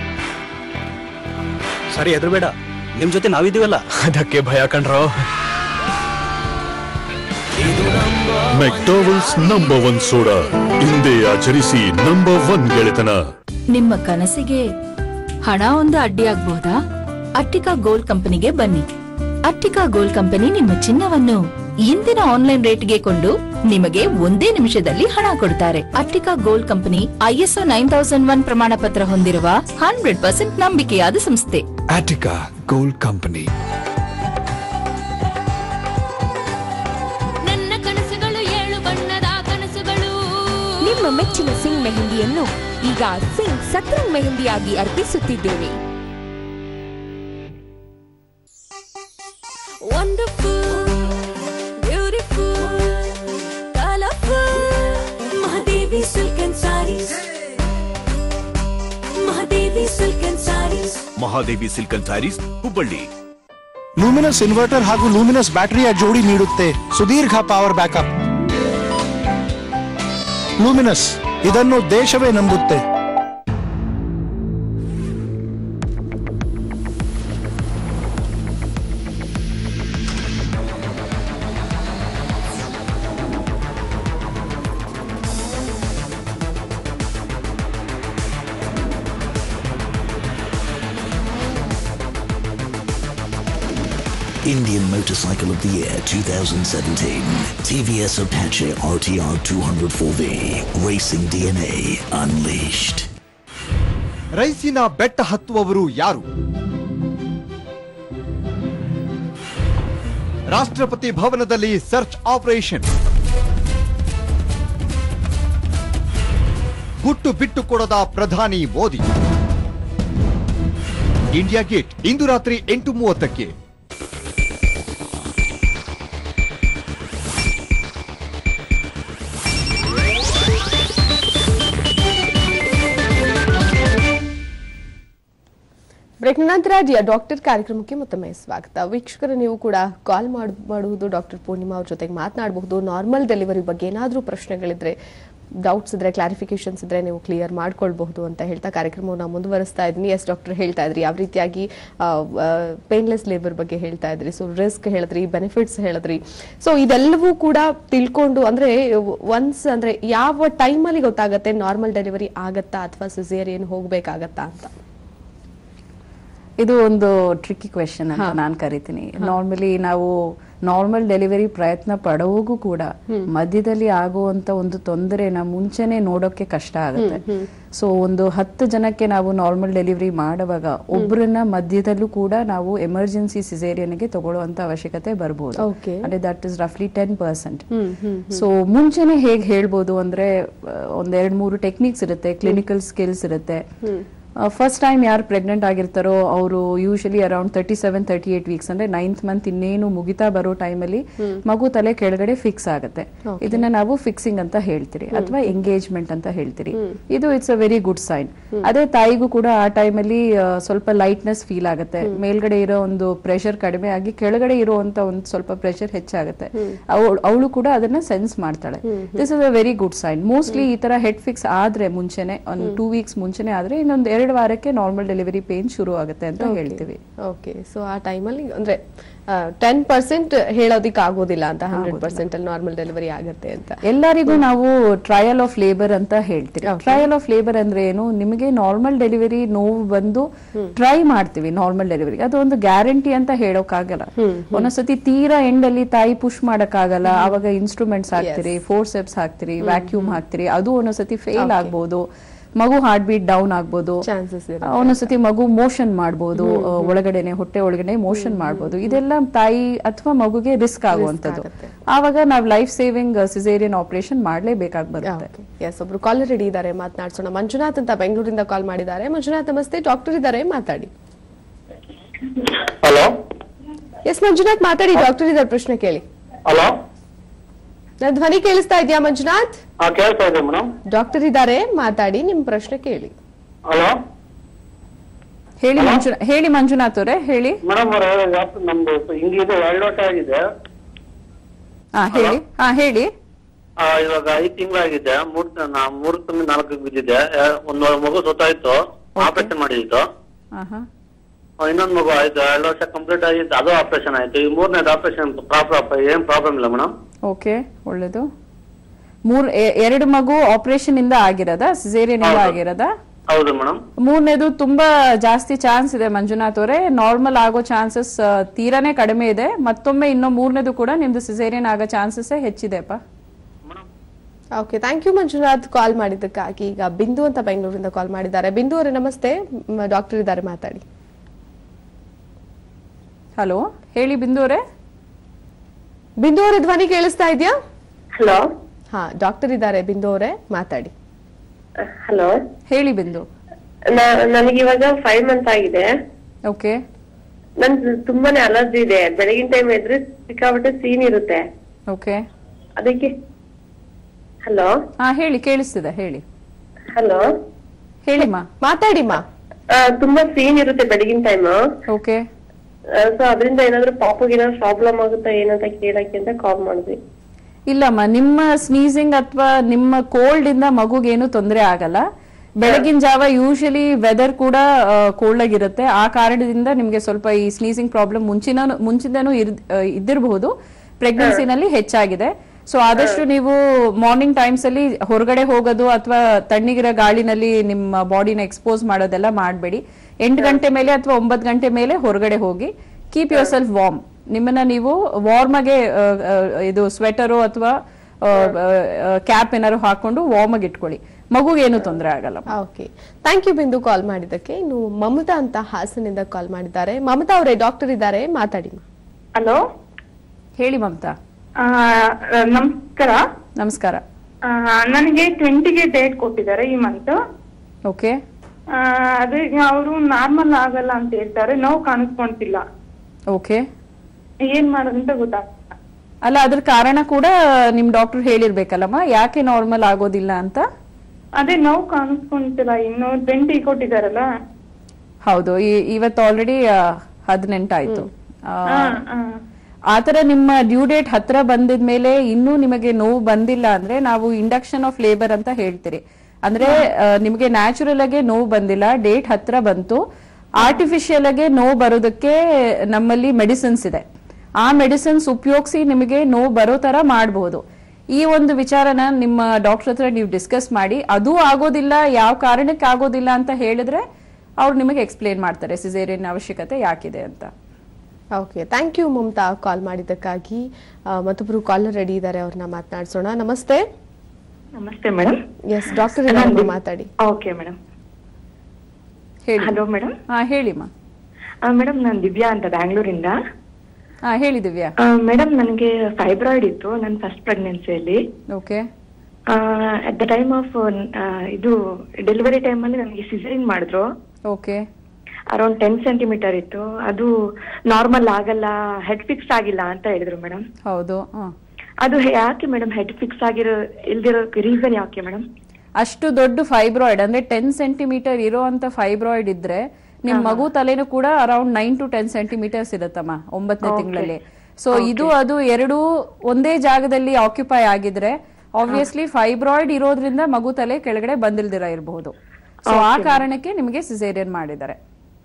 ಸರಿ ಎದುರು ಬೇಡ ನಿಮ್ ಜೊತೆ ನಾವಿದೀವಲ್ಲ ಅದಕ್ಕೆ ಭಯ ಕಣ್ರೋ ಮೆಕ್ಡಾವಲ್ಸ್ ನಂಬರ್ ಒನ್ ಸೋಡಾ ಹಿಂದೆ ಆಚರಿಸಿ ನಂಬರ್ ಒನ್ ಗೆಳೆತನ ನಿಮ್ಮ ಕನಸಿಗೆ ಹಣ ಒಂದು ಅಡ್ಡಿಯಾಗಬಹುದಾ ಅಟ್ಟಿಕಾ ಗೋಲ್ಡ್ ಕಂಪನಿಗೆ ಬನ್ನಿ ಅಟ್ಟಿಕಾ ಗೋಲ್ಡ್ ಕಂಪನಿ ನಿಮ್ಮ ಚಿನ್ನವನ್ನು ಇಂದಿನ ಆನ್ಲೈನ್ ರೇಟ್ಗೆ ಕೊಂಡು ನಿಮಗೆ ಒಂದೇ ನಿಮಿಷದಲ್ಲಿ ಹಣ ಕೊಡ್ತಾರೆ Attica gold company ISO nine thousand one ಪ್ರಮಾಣ ಪತ್ರ ಹೊಂದಿರುವ ಹಂಡ್ರೆಡ್ ಪರ್ಸೆಂಟ್ ನಂಬಿಕೆಯಾದ ಸಂಸ್ಥೆ ಆಟಿಕಾ ಗೋಲ್ಡ್ ಕಂಪನಿ ನನ್ನ ಕನಸುಗಳು ಏಳು ಬಣ್ಣದ ಕನಸುಗಳು ನಿಮ್ಮ ಮೆಚ್ಚಿನ ಸಿಂಗ್ ಮೆಹಂದಿಯನ್ನು ಈಗ ಸಿಂಗ್ ಸತ್ರಂಗ್ ಮೆಹಂದಿಯಾಗಿ ಅರ್ಪಿಸುತ್ತಿದ್ದೇವೆ wonderful beautiful colourful Mahadevi silk and sarees Mahadevi silk and sarees Mahadevi silk and sarees Hubballi Luminous inverter ಹಾಗೂ ಲೂಮಿನಸ್ ಬ್ಯಾಟರಿಯ ಜೋಡಿ ನೀಡುತ್ತೆ ಸುದೀರ್ಘ ಪವರ್ ಬ್ಯಾಕಪ್ ಲೂಮಿನಸ್ ಇದನ್ನು ದೇಶವೇ ನಂಬುತ್ತೆ Indian Motorcycle of the Year 2017. TVS Apache RTR 204V. Racing DNA Unleashed. ರೈಸಿನ ಬೆಟ್ಟ ಹತ್ತುವವರು ಯಾರು ರಾಷ್ಟ್ರಪತಿ ಭವನದಲ್ಲಿ ಸರ್ಚ್ ಆಪರೇಷನ್ ಗುಟ್ಟು ಬಿಟ್ಟು ಕೊಡದ ಪ್ರಧಾನಿ ಮೋದಿ ಇಂಡಿಯಾ ಗೇಟ್ ಇಂದು ರಾತ್ರಿ ಎಂಟು ಮೂವತ್ತಕ್ಕೆ ಬ್ರೇಕ್ ನಂತರ ಡಿಯರ್ ಡಾಕ್ಟರ್ ಕಾರ್ಯಕ್ರಮಕ್ಕೆ ಮತ್ತೊಮ್ಮೆ ಸ್ವಾಗತ ವೀಕ್ಷಕರು ನೀವು ಕೂಡ ಕಾಲ್ ಮಾಡ್- ಮಾಡುವುದು ಡಾಕ್ಟರ್ ಪೂರ್ಣಿಮಾ ಅವ್ರ ಜೊತೆಗೆ ಮಾತನಾಡಬಹುದು ನಾರ್ಮಲ್ ಡೆಲಿವರಿ ಬಗ್ಗೆ ಏನಾದರೂ ಪ್ರಶ್ನೆಗಳಿದ್ರೆ ಡೌಟ್ಸ್ ಇದ್ರೆ ಕ್ಲಾರಿಫಿಕೇಶನ್ಸ್ ಇದ್ರೆ ನೀವು ಕ್ಲಿಯರ್ ಮಾಡ್ಕೊಳ್ಬಹುದು ಅಂತ ಹೇಳ್ತಾ ಕಾರ್ಯಕ್ರಮವನ್ನು ಮುಂದುವರಿಸ್ತಾ ಇದ್ದೀನಿ ಎಸ್ ಡಾಕ್ಟರ್ ಹೇಳ್ತಾ ಇದ್ರಿ ಯಾವ ರೀತಿಯಾಗಿ ಪೇನ್ಲೆಸ್ ಲೇಬರ್ ಬಗ್ಗೆ ಹೇಳ್ತಾ ಇದ್ರಿ ಸೊ ರಿಸ್ಕ್ ಹೇಳಿದ್ರಿ ಬೆನಿಫಿಟ್ಸ್ ಹೇಳಿದ್ರಿ ಸೊ ಇದೆಲ್ಲವೂ ಕೂಡ ತಿಳ್ಕೊಂಡು ಅಂದ್ರೆ ಒನ್ಸ್ ಅಂದ್ರೆ ಯಾವ ಟೈಮಲ್ಲಿ ಗೊತ್ತಾಗತ್ತೆ ನಾರ್ಮಲ್ ಡೆಲಿವರಿ ಆಗತ್ತಾ ಅಥವಾ ಸಿಸೇರಿಯನ್ ಹೋಗ್ಬೇಕಾಗತ್ತಾ ಅಂತ ಇದು ಒಂದು ಟ್ರಿಕ್ಕಿ ಕ್ವೆಶನ್ ಅಂತ ನಾನು ಕರಿತೀನಿ ನಾರ್ಮಲಿ ನಾವು ನಾರ್ಮಲ್ ಡೆಲಿವರಿ ಪ್ರಯತ್ನ ಪಡುವಾಗೂ ಕೂಡ ಮಧ್ಯದಲ್ಲಿ ಆಗುವಂತ ಒಂದು ತೊಂದರೆನ ಮುಂಚೆನೆ ನೋಡೋಕೆ ಕಷ್ಟ ಆಗುತ್ತೆ ಸೊ ಒಂದು ಹತ್ತು ಜನಕ್ಕೆ ನಾವು ನಾರ್ಮಲ್ ಡೆಲಿವರಿ ಮಾಡುವಾಗ ಒಬ್ಬರನ್ನ ಮಧ್ಯದಲ್ಲೂ ಕೂಡ ನಾವು ಎಮರ್ಜೆನ್ಸಿ ಸಿಸೇರಿಯನ್ಗೆ ತಗೊಳ್ಳುವಂತ ಅವಶ್ಯಕತೆ ಬರ್ಬೋದು Okay. ಅಂದ್ರೆ ದಟ್ ಇಸ್ ರಫ್ಲಿ ಟೆನ್ ಪರ್ಸೆಂಟ್ ಸೊ ಮುಂಚೆನೆ ಹೇಗೆ ಹೇಳ್ಬೋದು ಅಂದ್ರೆ ಆ, ಒಂದ್ ಎರಡ್ ಮೂರು ಟೆಕ್ನಿಕ್ಸ್ ಇರುತ್ತೆ ಕ್ಲಿನಿಕಲ್ ಸ್ಕಿಲ್ಸ್ ಇರುತ್ತೆ ಫಸ್ಟ್ ಟೈಮ್ ಯಾರು ಪ್ರೆಗ್ನೆಂಟ್ ಆಗಿರ್ತಾರೋ ಅವರು usually around thirty seven thirty eight weeks ಅಂದ್ರೆ ನೈನ್ತ್ ಮಂತ್ ಇನ್ನೇನು ಮುಗಿತಾ ಬರೋ ಟೈಮಲ್ಲಿ ಮಗು ತಲೆ ಕೆಳಗಡೆ ಫಿಕ್ಸ್ ಆಗುತ್ತೆ ಇದನ್ನ ನಾವು ಫಿಕ್ಸಿಂಗ್ ಅಂತ ಹೇಳ್ತೀರಿ ಅಥವಾ ಎಂಗೇಜ್ಮೆಂಟ್ ಅಂತ ಹೇಳ್ತೀರಿ ಇದು it's a very good sign ಅದೇ ತಾಯಿಗೂ ಕೂಡ ಆ ಟೈಮಲ್ಲಿ ಸ್ವಲ್ಪ ಲೈಟ್ನೆಸ್ ಫೀಲ್ ಆಗುತ್ತೆ ಮೇಲ್ಗಡೆ ಇರೋ ಒಂದು ಪ್ರೆಷರ್ ಕಡಿಮೆ ಆಗಿ ಕೆಳಗಡೆ ಇರುವಂತ ಒಂದು ಸ್ವಲ್ಪ ಪ್ರೆಷರ್ ಹೆಚ್ಚಾಗುತ್ತೆ ಅವಳು ಕೂಡ ಅದನ್ನ ಸೆನ್ಸ್ ಮಾಡ್ತಾಳೆ this is a very good sign mostly ಈ ತರ ಹೆಡ್ ಫಿಕ್ಸ್ ಆದ್ರೆ ಮುಂಚೆನೆ ಒಂದು ಟೂ ವೀಕ್ಸ್ ಮುಂಚೆನೆ ಆದ್ರೆ ಇನ್ನೊಂದ್ ಎರಡು ವಾರಕ್ಕೆ ನಾರ್ಮಲ್ ಡೆಲಿವರಿ ಪೇನ್ ಶುರು ಆಗುತ್ತೆ ಅಂತ ಹೇಳ್ತೀವಿ ಓಕೆ ಸೊ ಆ ಟೈಮಲ್ಲಿ ಅಂದ್ರೆ ಟೆನ್ ಪರ್ಸೆಂಟ್ ಹೇಳೋದಿಕ್ ಆಗೋದಿಲ್ಲ ಅಂತ ಹಂಡ್ರೆಡ್ ಪರ್ಸೆಂಟ್ ಅಲ್ಲಿ ನಾರ್ಮಲ್ ಡೆಲಿವರಿ ಆಗುತ್ತೆ ಅಂತ ಎಲ್ಲರಿಗೂ ನಾವು ಟ್ರಯಲ್ ಆಫ್ ಲೇಬರ್ ಅಂತ ಹೇಳ್ತೀವಿ ಟ್ರಯಲ್ ಆಫ್ ಲೇಬರ್ ಅಂದ್ರೆ ಏನು ನಿಮಗೆ ನಾರ್ಮಲ್ ಡೆಲಿವರಿ ನೋವು ಬಂದು ಟ್ರೈ ಮಾಡ್ತೀವಿ ನಾರ್ಮಲ್ ಡೆಲಿವರಿ ಅದು ಒಂದು ಗ್ಯಾರಂಟಿ ಅಂತ ಹೇಳೋಕ್ಕಾಗಲ್ಲ ಒಂದೊಂದ್ಸತಿ ತೀರಾ ಎಂಡ್ ಅಲ್ಲಿ ತಾಯಿ ಪುಷ್ ಮಾಡಕ್ಕಾಗಲ್ಲ ಅವಾಗ ಇನ್ಸ್ಟ್ರೂಮೆಂಟ್ಸ್ ಹಾಕ್ತಿರಿ ಫೋರ್ಸೆಪ್ಸ್ ಹಾಕ್ತಿರಿ ವ್ಯಾಕ್ಯೂಮ್ ಹಾಕ್ತಿರಿ ಅದು ಒಂದೊಂದ್ಸತಿ ಫೇಲ್ ಆಗ್ಬೋದು ಮಗು ಹಾರ್ಟ್ ಬೀಟ್ ಡೌನ್ ಆಗ್ಬೋದು ಚಾನ್ಸಸ್ ಒಂದೊಂದ್ಸತಿ ಮಗು ಮೋಷನ್ ಮಾಡ್ಬೋದು ಆ, ಒಳಗಡೆನೆ ಹೊಟ್ಟೆ ಒಳಗಡೆ ಮೋಷನ್ ಮಾಡ್ಬೋದು ಇದೆಲ್ಲ ತಾಯಿ ಅಥವಾ ಮಗುಗೆ ರಿಸ್ಕ್ ಆಗುವಂತದ್ದು ಆವಾಗ ನಾವು ಲೈಫ್ ಸೇವಿಂಗ್ ಸಿಸೇರಿಯನ್ ಆಪರೇಷನ್ ಮಾಡ್ಲೇಬೇಕಾಗಿ ಬರುತ್ತೆ ಎಸ್ ಒಬ್ರು ಕಾಲರ್ ರೆಡಿ ಇದ್ದಾರೆ ಮಾತನಾಡ್ಸೋಣ ಮಂಜುನಾಥ್ ಅಂತ ಬೆಂಗಳೂರಿಂದ ಕಾಲ್ ಮಾಡಿದ್ದಾರೆ ಮಂಜುನಾಥ್ ನಮಸ್ತೆ ಡಾಕ್ಟರ್ ಇದ್ದಾರೆ ಮಾತಾಡಿ ಹಲೋ ಎಸ್ ಮಂಜುನಾಥ್ ಮಾತಾಡಿ ಡಾಕ್ಟರ್ ಇದ್ದಾರೆ ಪ್ರಶ್ನೆ ಕೇಳಿ ಹಲೋ ನನ್ನ ಧ್ವನಿ ಕೇಳಿಸ್ತಾ ಇದೆಯಾ ಮಂಜುನಾಥ್ ಹಾ ಕೇಳ್ತಾ ಇದೆ ಮೇಡಮ್ ಡಾಕ್ಟರ್ ಇದ್ದಾರೆ ಮಾತಾಡಿ ನಿಮ್ ಪ್ರಶ್ನೆ ಕೇಳಿ ಹಲೋ ಹೇಳಿ ಮಂಜುನಾ ಹೇಳಿ ಮಂಜುನಾಥ್ ಅವರೇ ಹೇಳಿ ಮೇಡಮ್ ಅವರೇ ನಮ್ದು ಹಿಂಗಿದೆ ಎರಡು ವರ್ಷ ಆಗಿದೆ ಹಾ ಹೇಳಿ ಹಾ ಹೇಳಿ ಆ, ಇವಾಗ ಐದು ತಿಂಗಳಾಗಿದೆ ಮೂರ್ ತ- ನಾ ಮೂರ್ ತಿಂಗಳು ನಾಲ್ಕು ಬಿದ್ದಿದೆ ಆ, ಒಂದು ಮಗು ಸೊತ್ತಾಯ್ತು ಆಪರೇಷನ್ ಮಾಡಿದ್ದು ಆಹಾ. ಆ, ಇನ್ನೊಂದು ಮಗು ಆಯ್ತು ಎರಡು ವರ್ಷ ಕಂಪ್ಲೀಟ್ ಆಗಿತ್ತು ಅದು ಆಪರೇಷನ್ ಆಯ್ತು ಈ ಮೂರನೇದು ಆಪರೇಷನ್ ಪ್ರಾಬ್ಲಮ್ ಏನ್ ಪ್ರಾಬ್ಲಮ್ ಇಲ್ಲ ಮೇಡಮ್ ಓಕೆ ಒಳ್ಳೇದು ಮೂರ್ ಎ- ಎರಡು ಮಗು ಆಪರೇಷನ್ ಇಂದ ಆಗಿರೋದಾ ಸಿಸೇರಿಯನ್ ಇಂದ ಆಗಿರೋದಾ ಹೌದು ಮೇಡಮ್ ಮೂರನೇದು ತುಂಬಾ ಜಾಸ್ತಿ ಚಾನ್ಸ್ ಇದೆ ಮಂಜುನಾಥ್ ಅವರೇ ನಾರ್ಮಲ್ ಆಗೋ ಚಾನ್ಸಸ್ ತೀರಾನೇ ಕಡಿಮೆ ಇದೆ ಮತ್ತೊಮ್ಮೆ ಇನ್ನೂ ಮೂರನೇದು ಕೂಡ ನಿಮ್ದು ಸಿಸೇರಿಯನ್ ಆಗೋ ಚಾನ್ಸಸ್ ಹೆಚ್ಚಿದೆಪ್ಪ okay thank you Manjunath call ಮಾಡಿದ್ದಕ್ಕಾಗಿ ಈಗ ಬಿಂದು ಅಂತ ಬೆಂಗಳೂರಿಂದ ಕಾಲ್ ಮಾಡಿದ್ದಾರೆ ಬಿಂದು ಅವರೇ ನಮಸ್ತೆ ಡಾಕ್ಟರ್ ಇದ್ದಾರೆ ಮಾತಾಡಿ ಹಲೋ ಹೇಳಿ ಬಿಂದು ಅವರೇ ಬಿಂದು ಅವರ ಧ್ವನಿ ಕೇಳಿಸ್ತಾ ಇದೆಯಾ ಹಲೋ ಹಾ ಡಾಕ್ಟರ್ ಇದ್ದಾರೆ ಬಿಂದು ಅವರೇ ಮಾತಾಡಿ ಹಲೋ ಹೇಳಿ ಬಿಂದು ನನಗೆ ಇವಾಗ ಫೈವ್ ಮಂತ್ ಆಗಿದೆ ಓಕೆ ನನ್ ತುಂಬಾನೇ ಅಲರ್ಜಿ ಇದೆ ಬೆಳಗಿನ ಟೈಮ್ ಎದ್ರೆ ಸಿಕ್ಕಾಪಟ್ಟೆ ಸೀನ್ ಇರುತ್ತೆ ಓಕೆ ಅದಕ್ಕೆ ಹಲೋ ಹಾ ಹೇಳಿ ಕೇಳಿಸ್ತಿದೆ ಹೇಳಿ ಹಲೋ ಹೇಳಿಮ್ಮ ಮಾತಾಡಿಮ್ಮ ತುಂಬಾ ಸೀನ್ ಇರುತ್ತೆ ಬೆಳಗಿನ ಟೈಮ್ ಓಕೆ ಸೊ ಅದರಿಂದ ಏನಾದ್ರು ಪಾಪಗೆ ಏನಾದ್ರು ಪ್ರಾಬ್ಲಮ್ ಆಗುತ್ತಾ ಏನಂತ ಕೇಳಕ್ಕೆ ಅಂತ ಕಾಲ್ ಮಾಡಿದ್ವಿ ಇಲ್ಲಮ್ಮ ನಿಮ್ಮ ಸ್ನೀಸಿಂಗ್ ಅಥವಾ ನಿಮ್ಮ ಕೋಲ್ಡ್ ಇಂದ ಮಗುಗೇನು ತೊಂದರೆ ಆಗಲ್ಲ ಬೆಳಗಿನ ಜಾವ ಯೂಶಲಿ ವೆದರ್ ಕೂಡ ಕೋಲ್ಡ್ ಆಗಿರುತ್ತೆ ಆ ಕಾರಣದಿಂದ ನಿಮ್ಗೆ ಸ್ವಲ್ಪ ಈ ಸ್ನೀಸಿಂಗ್ ಪ್ರಾಬ್ಲಮ್ ಮುಂಚಿನ ಮುಂಚಿಂದನೂ ಇರ್- ಆ, ಇದ್ದಿರಬಹುದು ಪ್ರೆಗ್ನೆನ್ಸಿನಲ್ಲಿ ಹೆಚ್ಚಾಗಿದೆ ಸೊ ಆದಷ್ಟು ನೀವು ಮಾರ್ನಿಂಗ್ ಟೈಮ್ಸ್ ಅಲ್ಲಿ ಹೊರಗಡೆ ಹೋಗೋದು ಅಥವಾ ತಣ್ಣಗಿರೋ ಗಾಳಿನಲ್ಲಿ ನಿಮ್ಮ ಬಾಡಿನ ಎಕ್ಸ್ಪೋಸ್ ಮಾಡೋದೆಲ್ಲ ಮಾಡಬೇಡಿ ಎಂಟು ಗಂಟೆ ಮೇಲೆ ಅಥವಾ ಒಂಬತ್ತು ಗಂಟೆ ಮೇಲೆ ಹೊರಗಡೆ ಹೋಗಿ ಕೀಪ್ ಯುವರ್ ಸೆಲ್ಫ್ ವಾರ್ಮ್ ನಿಮ್ಮನ್ನ ನೀವು ವಾರ್ಮ್ ಆಗಿ ಆ, ಆ, ಇದು ಸ್ವೆಟರು ಅಥವಾ ಕ್ಯಾಪ್ ಏನಾದ್ರು ಹಾಕೊಂಡು ವಾರ್ಮ್ ಆಗಿ ಇಟ್ಕೊಳ್ಳಿ ಮಗುಗೇನು ತೊಂದರೆ ಆಗಲ್ಲ ಓಕೆ ಥ್ಯಾಂಕ್ ಯು ಬಿಂದು ಕಾಲ್ ಮಾಡಿದ್ದಕ್ಕೆ ಇನ್ನು ಮಮತಾ ಅಂತ ಹಾಸನಿಂದ ಕಾಲ್ ಮಾಡಿದ್ದಾರೆ ಮಮತಾ ಅವರೇ ಡಾಕ್ಟರ್ ಇದ್ದಾರೆ ಮಾತಾಡಿ ಹಲೋ ಹೇಳಿ ಮಮತಾ ನಮಸ್ಕಾರ ನಮಸ್ಕಾರ ನನಗೆ ಟ್ವೆಂಟಿಗೆ ಡೇಟ್ ಕೊಟ್ಟಿದ್ದಾರೆ ಈ ಮಂತ್ ಓಕೆ ಅದು ಅವರು ನಾರ್ಮಲ್ ಆಗಲ್ಲ ಅಂತ ಹೇಳ್ತಾರೆ ನೋವು ಕಾಣಿಸ್ಕೊಂತಿಲ್ಲ ಓಕೆ ಏನ್ ಮಾಡೋದಂತ ಗೊತ್ತಾಗ್ತಿಲ್ಲ ಅಲ್ಲ ಅದ್ರ ಕಾರಣ ಕೂಡ ನಿಮ್ ಡಾಕ್ಟರ್ ಹೇಳಿರ್ಬೇಕಲ್ಲಮ್ಮ ಯಾಕೆ ನಾರ್ಮಲ್ ಆಗೋದಿಲ್ಲ ಅಂತ ಅದೇ ನೋವು ಕಾಣಿಸ್ಕೊಂತಿಲ್ಲ ಇನ್ನು ಟ್ವೆಂಟಿ ಕೊಟ್ಟಿದಾರಲ್ಲ ಹೌದು ಈ- ಇವತ್ತು ಆಲ್ರೆಡಿ ಹದಿನೆಂಟಾಯ್ತು ಆ, ಹಾ, ಹಾ. ಆತರ ನಿಮ್ಮ ಡ್ಯೂ ಡೇಟ್ ಹತ್ರ ಬಂದಿದ್ಮೇಲೆ ಇನ್ನೂ ನಿಮಗೆ ನೋವು ಬಂದಿಲ್ಲ ಅಂದ್ರೆ ನಾವು ಇಂಡಕ್ಷನ್ ಆಫ್ ಲೇಬರ್ ಅಂತ ಹೇಳ್ತೀರಿ ಅಂದ್ರೆ ಆ, ನಿಮಗೆ ನ್ಯಾಚುರಲ್ ಆಗಿ ನೋವು ಬಂದಿಲ್ಲ ಡೇಟ್ ಹತ್ರ ಬಂತು ಆರ್ಟಿಫಿಷಿಯಲ್ ಆಗಿ ನೋವು ಬರೋದಕ್ಕೆ ನಮ್ಮಲ್ಲಿ ಮೆಡಿಸಿನ್ಸ್ ಇದೆ ಆ ಮೆಡಿಸಿನ್ಸ್ ಉಪಯೋಗಿಸಿ ನಿಮಗೆ ನೋವು ಬರೋ ತರ ಮಾಡಬಹುದು ಈ ಒಂದು ವಿಚಾರನ ನಿಮ್ಮ ಡಾಕ್ಟರ್ ಹತ್ರ ನೀವು ಡಿಸ್ಕಸ್ ಮಾಡಿ ಅದು ಆಗೋದಿಲ್ಲ ಯಾವ ಕಾರಣಕ್ಕೆ ಆಗೋದಿಲ್ಲ ಅಂತ ಹೇಳಿದ್ರೆ ಅವ್ರು ನಿಮಗೆ ಎಕ್ಸ್ಪ್ಲೇನ್ ಮಾಡ್ತಾರೆ ಸಿಸೇರಿಯನ್ ಅವಶ್ಯಕತೆ ಯಾಕಿದೆ ಅಂತ okay thank you Mamata call ಮಾಡಿದ್ದಕ್ಕಾಗಿ ಆ, ಮತ್ತೊಬ್ರು ಕಾಲರ್ ರೆಡಿ ಇದ್ದಾರೆ ಅವ್ರನ್ನ ಮಾತನಾಡ್ಸೋಣ ನಮಸ್ತೆ ನಮಸ್ತೆ ಮೇಡಮ್ ಎಸ್ ಡಾಕ್ಟರ್ ಇದ್ದಾರೆ ಮಾತಾಡಿ ಓಕೆ ಮೇಡಮ್ ಹೇಳಿ ಹಲೋ ಮೇಡಮ್ ಹಾ ಹೇಳಿಮ್ಮ ಮೇಡಮ್ ನಾನು ದಿವ್ಯಾ ಅಂತ ಬ್ಯಾಂಗ್ಳೂರಿಂದ ಹಾ ಹೇಳಿ ದಿವ್ಯಾ ಮೇಡಮ್ ನನಗೆ ಫೈಬ್ರಾಯ್ಡ್ ಇತ್ತು ನನ್ನ ಫಸ್ಟ್ ಪ್ರೆಗ್ನೆನ್ಸಿಯಲ್ಲಿ okay at the time of ಇದು ಡೆಲಿವರಿ ಟೈಮ್ ಅಲ್ಲಿ ನನಗೆ ಸಿಸರಿಂಗ್ ಮಾಡಿದ್ರು ಓಕೆ ಅರೌಂಡ್ ಟೆನ್ ಸೆಂಟಿಮೀಟರ್ ಇತ್ತು ಅದು ನಾರ್ಮಲ್ ಆಗಲ್ಲ ಹೆಡ್ ಫಿಕ್ಸ್ ಆಗಿಲ್ಲ ಅಂತ ಹೇಳಿದ್ರು ಮೇಡಮ್ ಹೌದು ಹಾ. ಅದು ಯಾಕೆ ಮೇಡಮ್ ಹೆಡ್ ಫಿಕ್ಸ್ ಆಗಿರೋ ಇಲ್ದಿರೋ ರೀಸನ್ ಯಾಕೆ ಮೇಡಮ್ ಅಷ್ಟು ದೊಡ್ಡ ಫೈಬ್ರಾಯ್ಡ್ ಅಂದ್ರೆ ಟೆನ್ ಸೆಂಟಿಮೀಟರ್ ಇರೋ ಅಂತ ಫೈಬ್ರಾಯ್ಡ್ ಇದ್ರೆ ನಿಮ್ ಮಗು ತಲೆನೂ ಕೂಡ around nine to ten centimetres ಇರುತ್ತಮ್ಮ ಒಂಬತ್ತನೇ Okay. ತಿಂಗಳಲ್ಲಿ ಸೊ ಇದು ಅದು ಎರಡು ಒಂದೇ ಜಾಗದಲ್ಲಿ ಆಕ್ಯುಪೈ ಆಗಿದ್ರೆ ಆಬ್ವಿಯಸ್ಲಿ ಫೈಬ್ರಾಯ್ಡ್ ಇರೋದ್ರಿಂದ ಮಗು ತಲೆ ಕೆಳಗಡೆ ಬಂದಿಲ್ದಿರ ಇರಬಹುದು ಸೊ ಆ Okay. ಕಾರಣಕ್ಕೆ ನಿಮಗೆ ಸಿಸೇರಿಯನ್ ಮಾಡಿದ್ದಾರೆ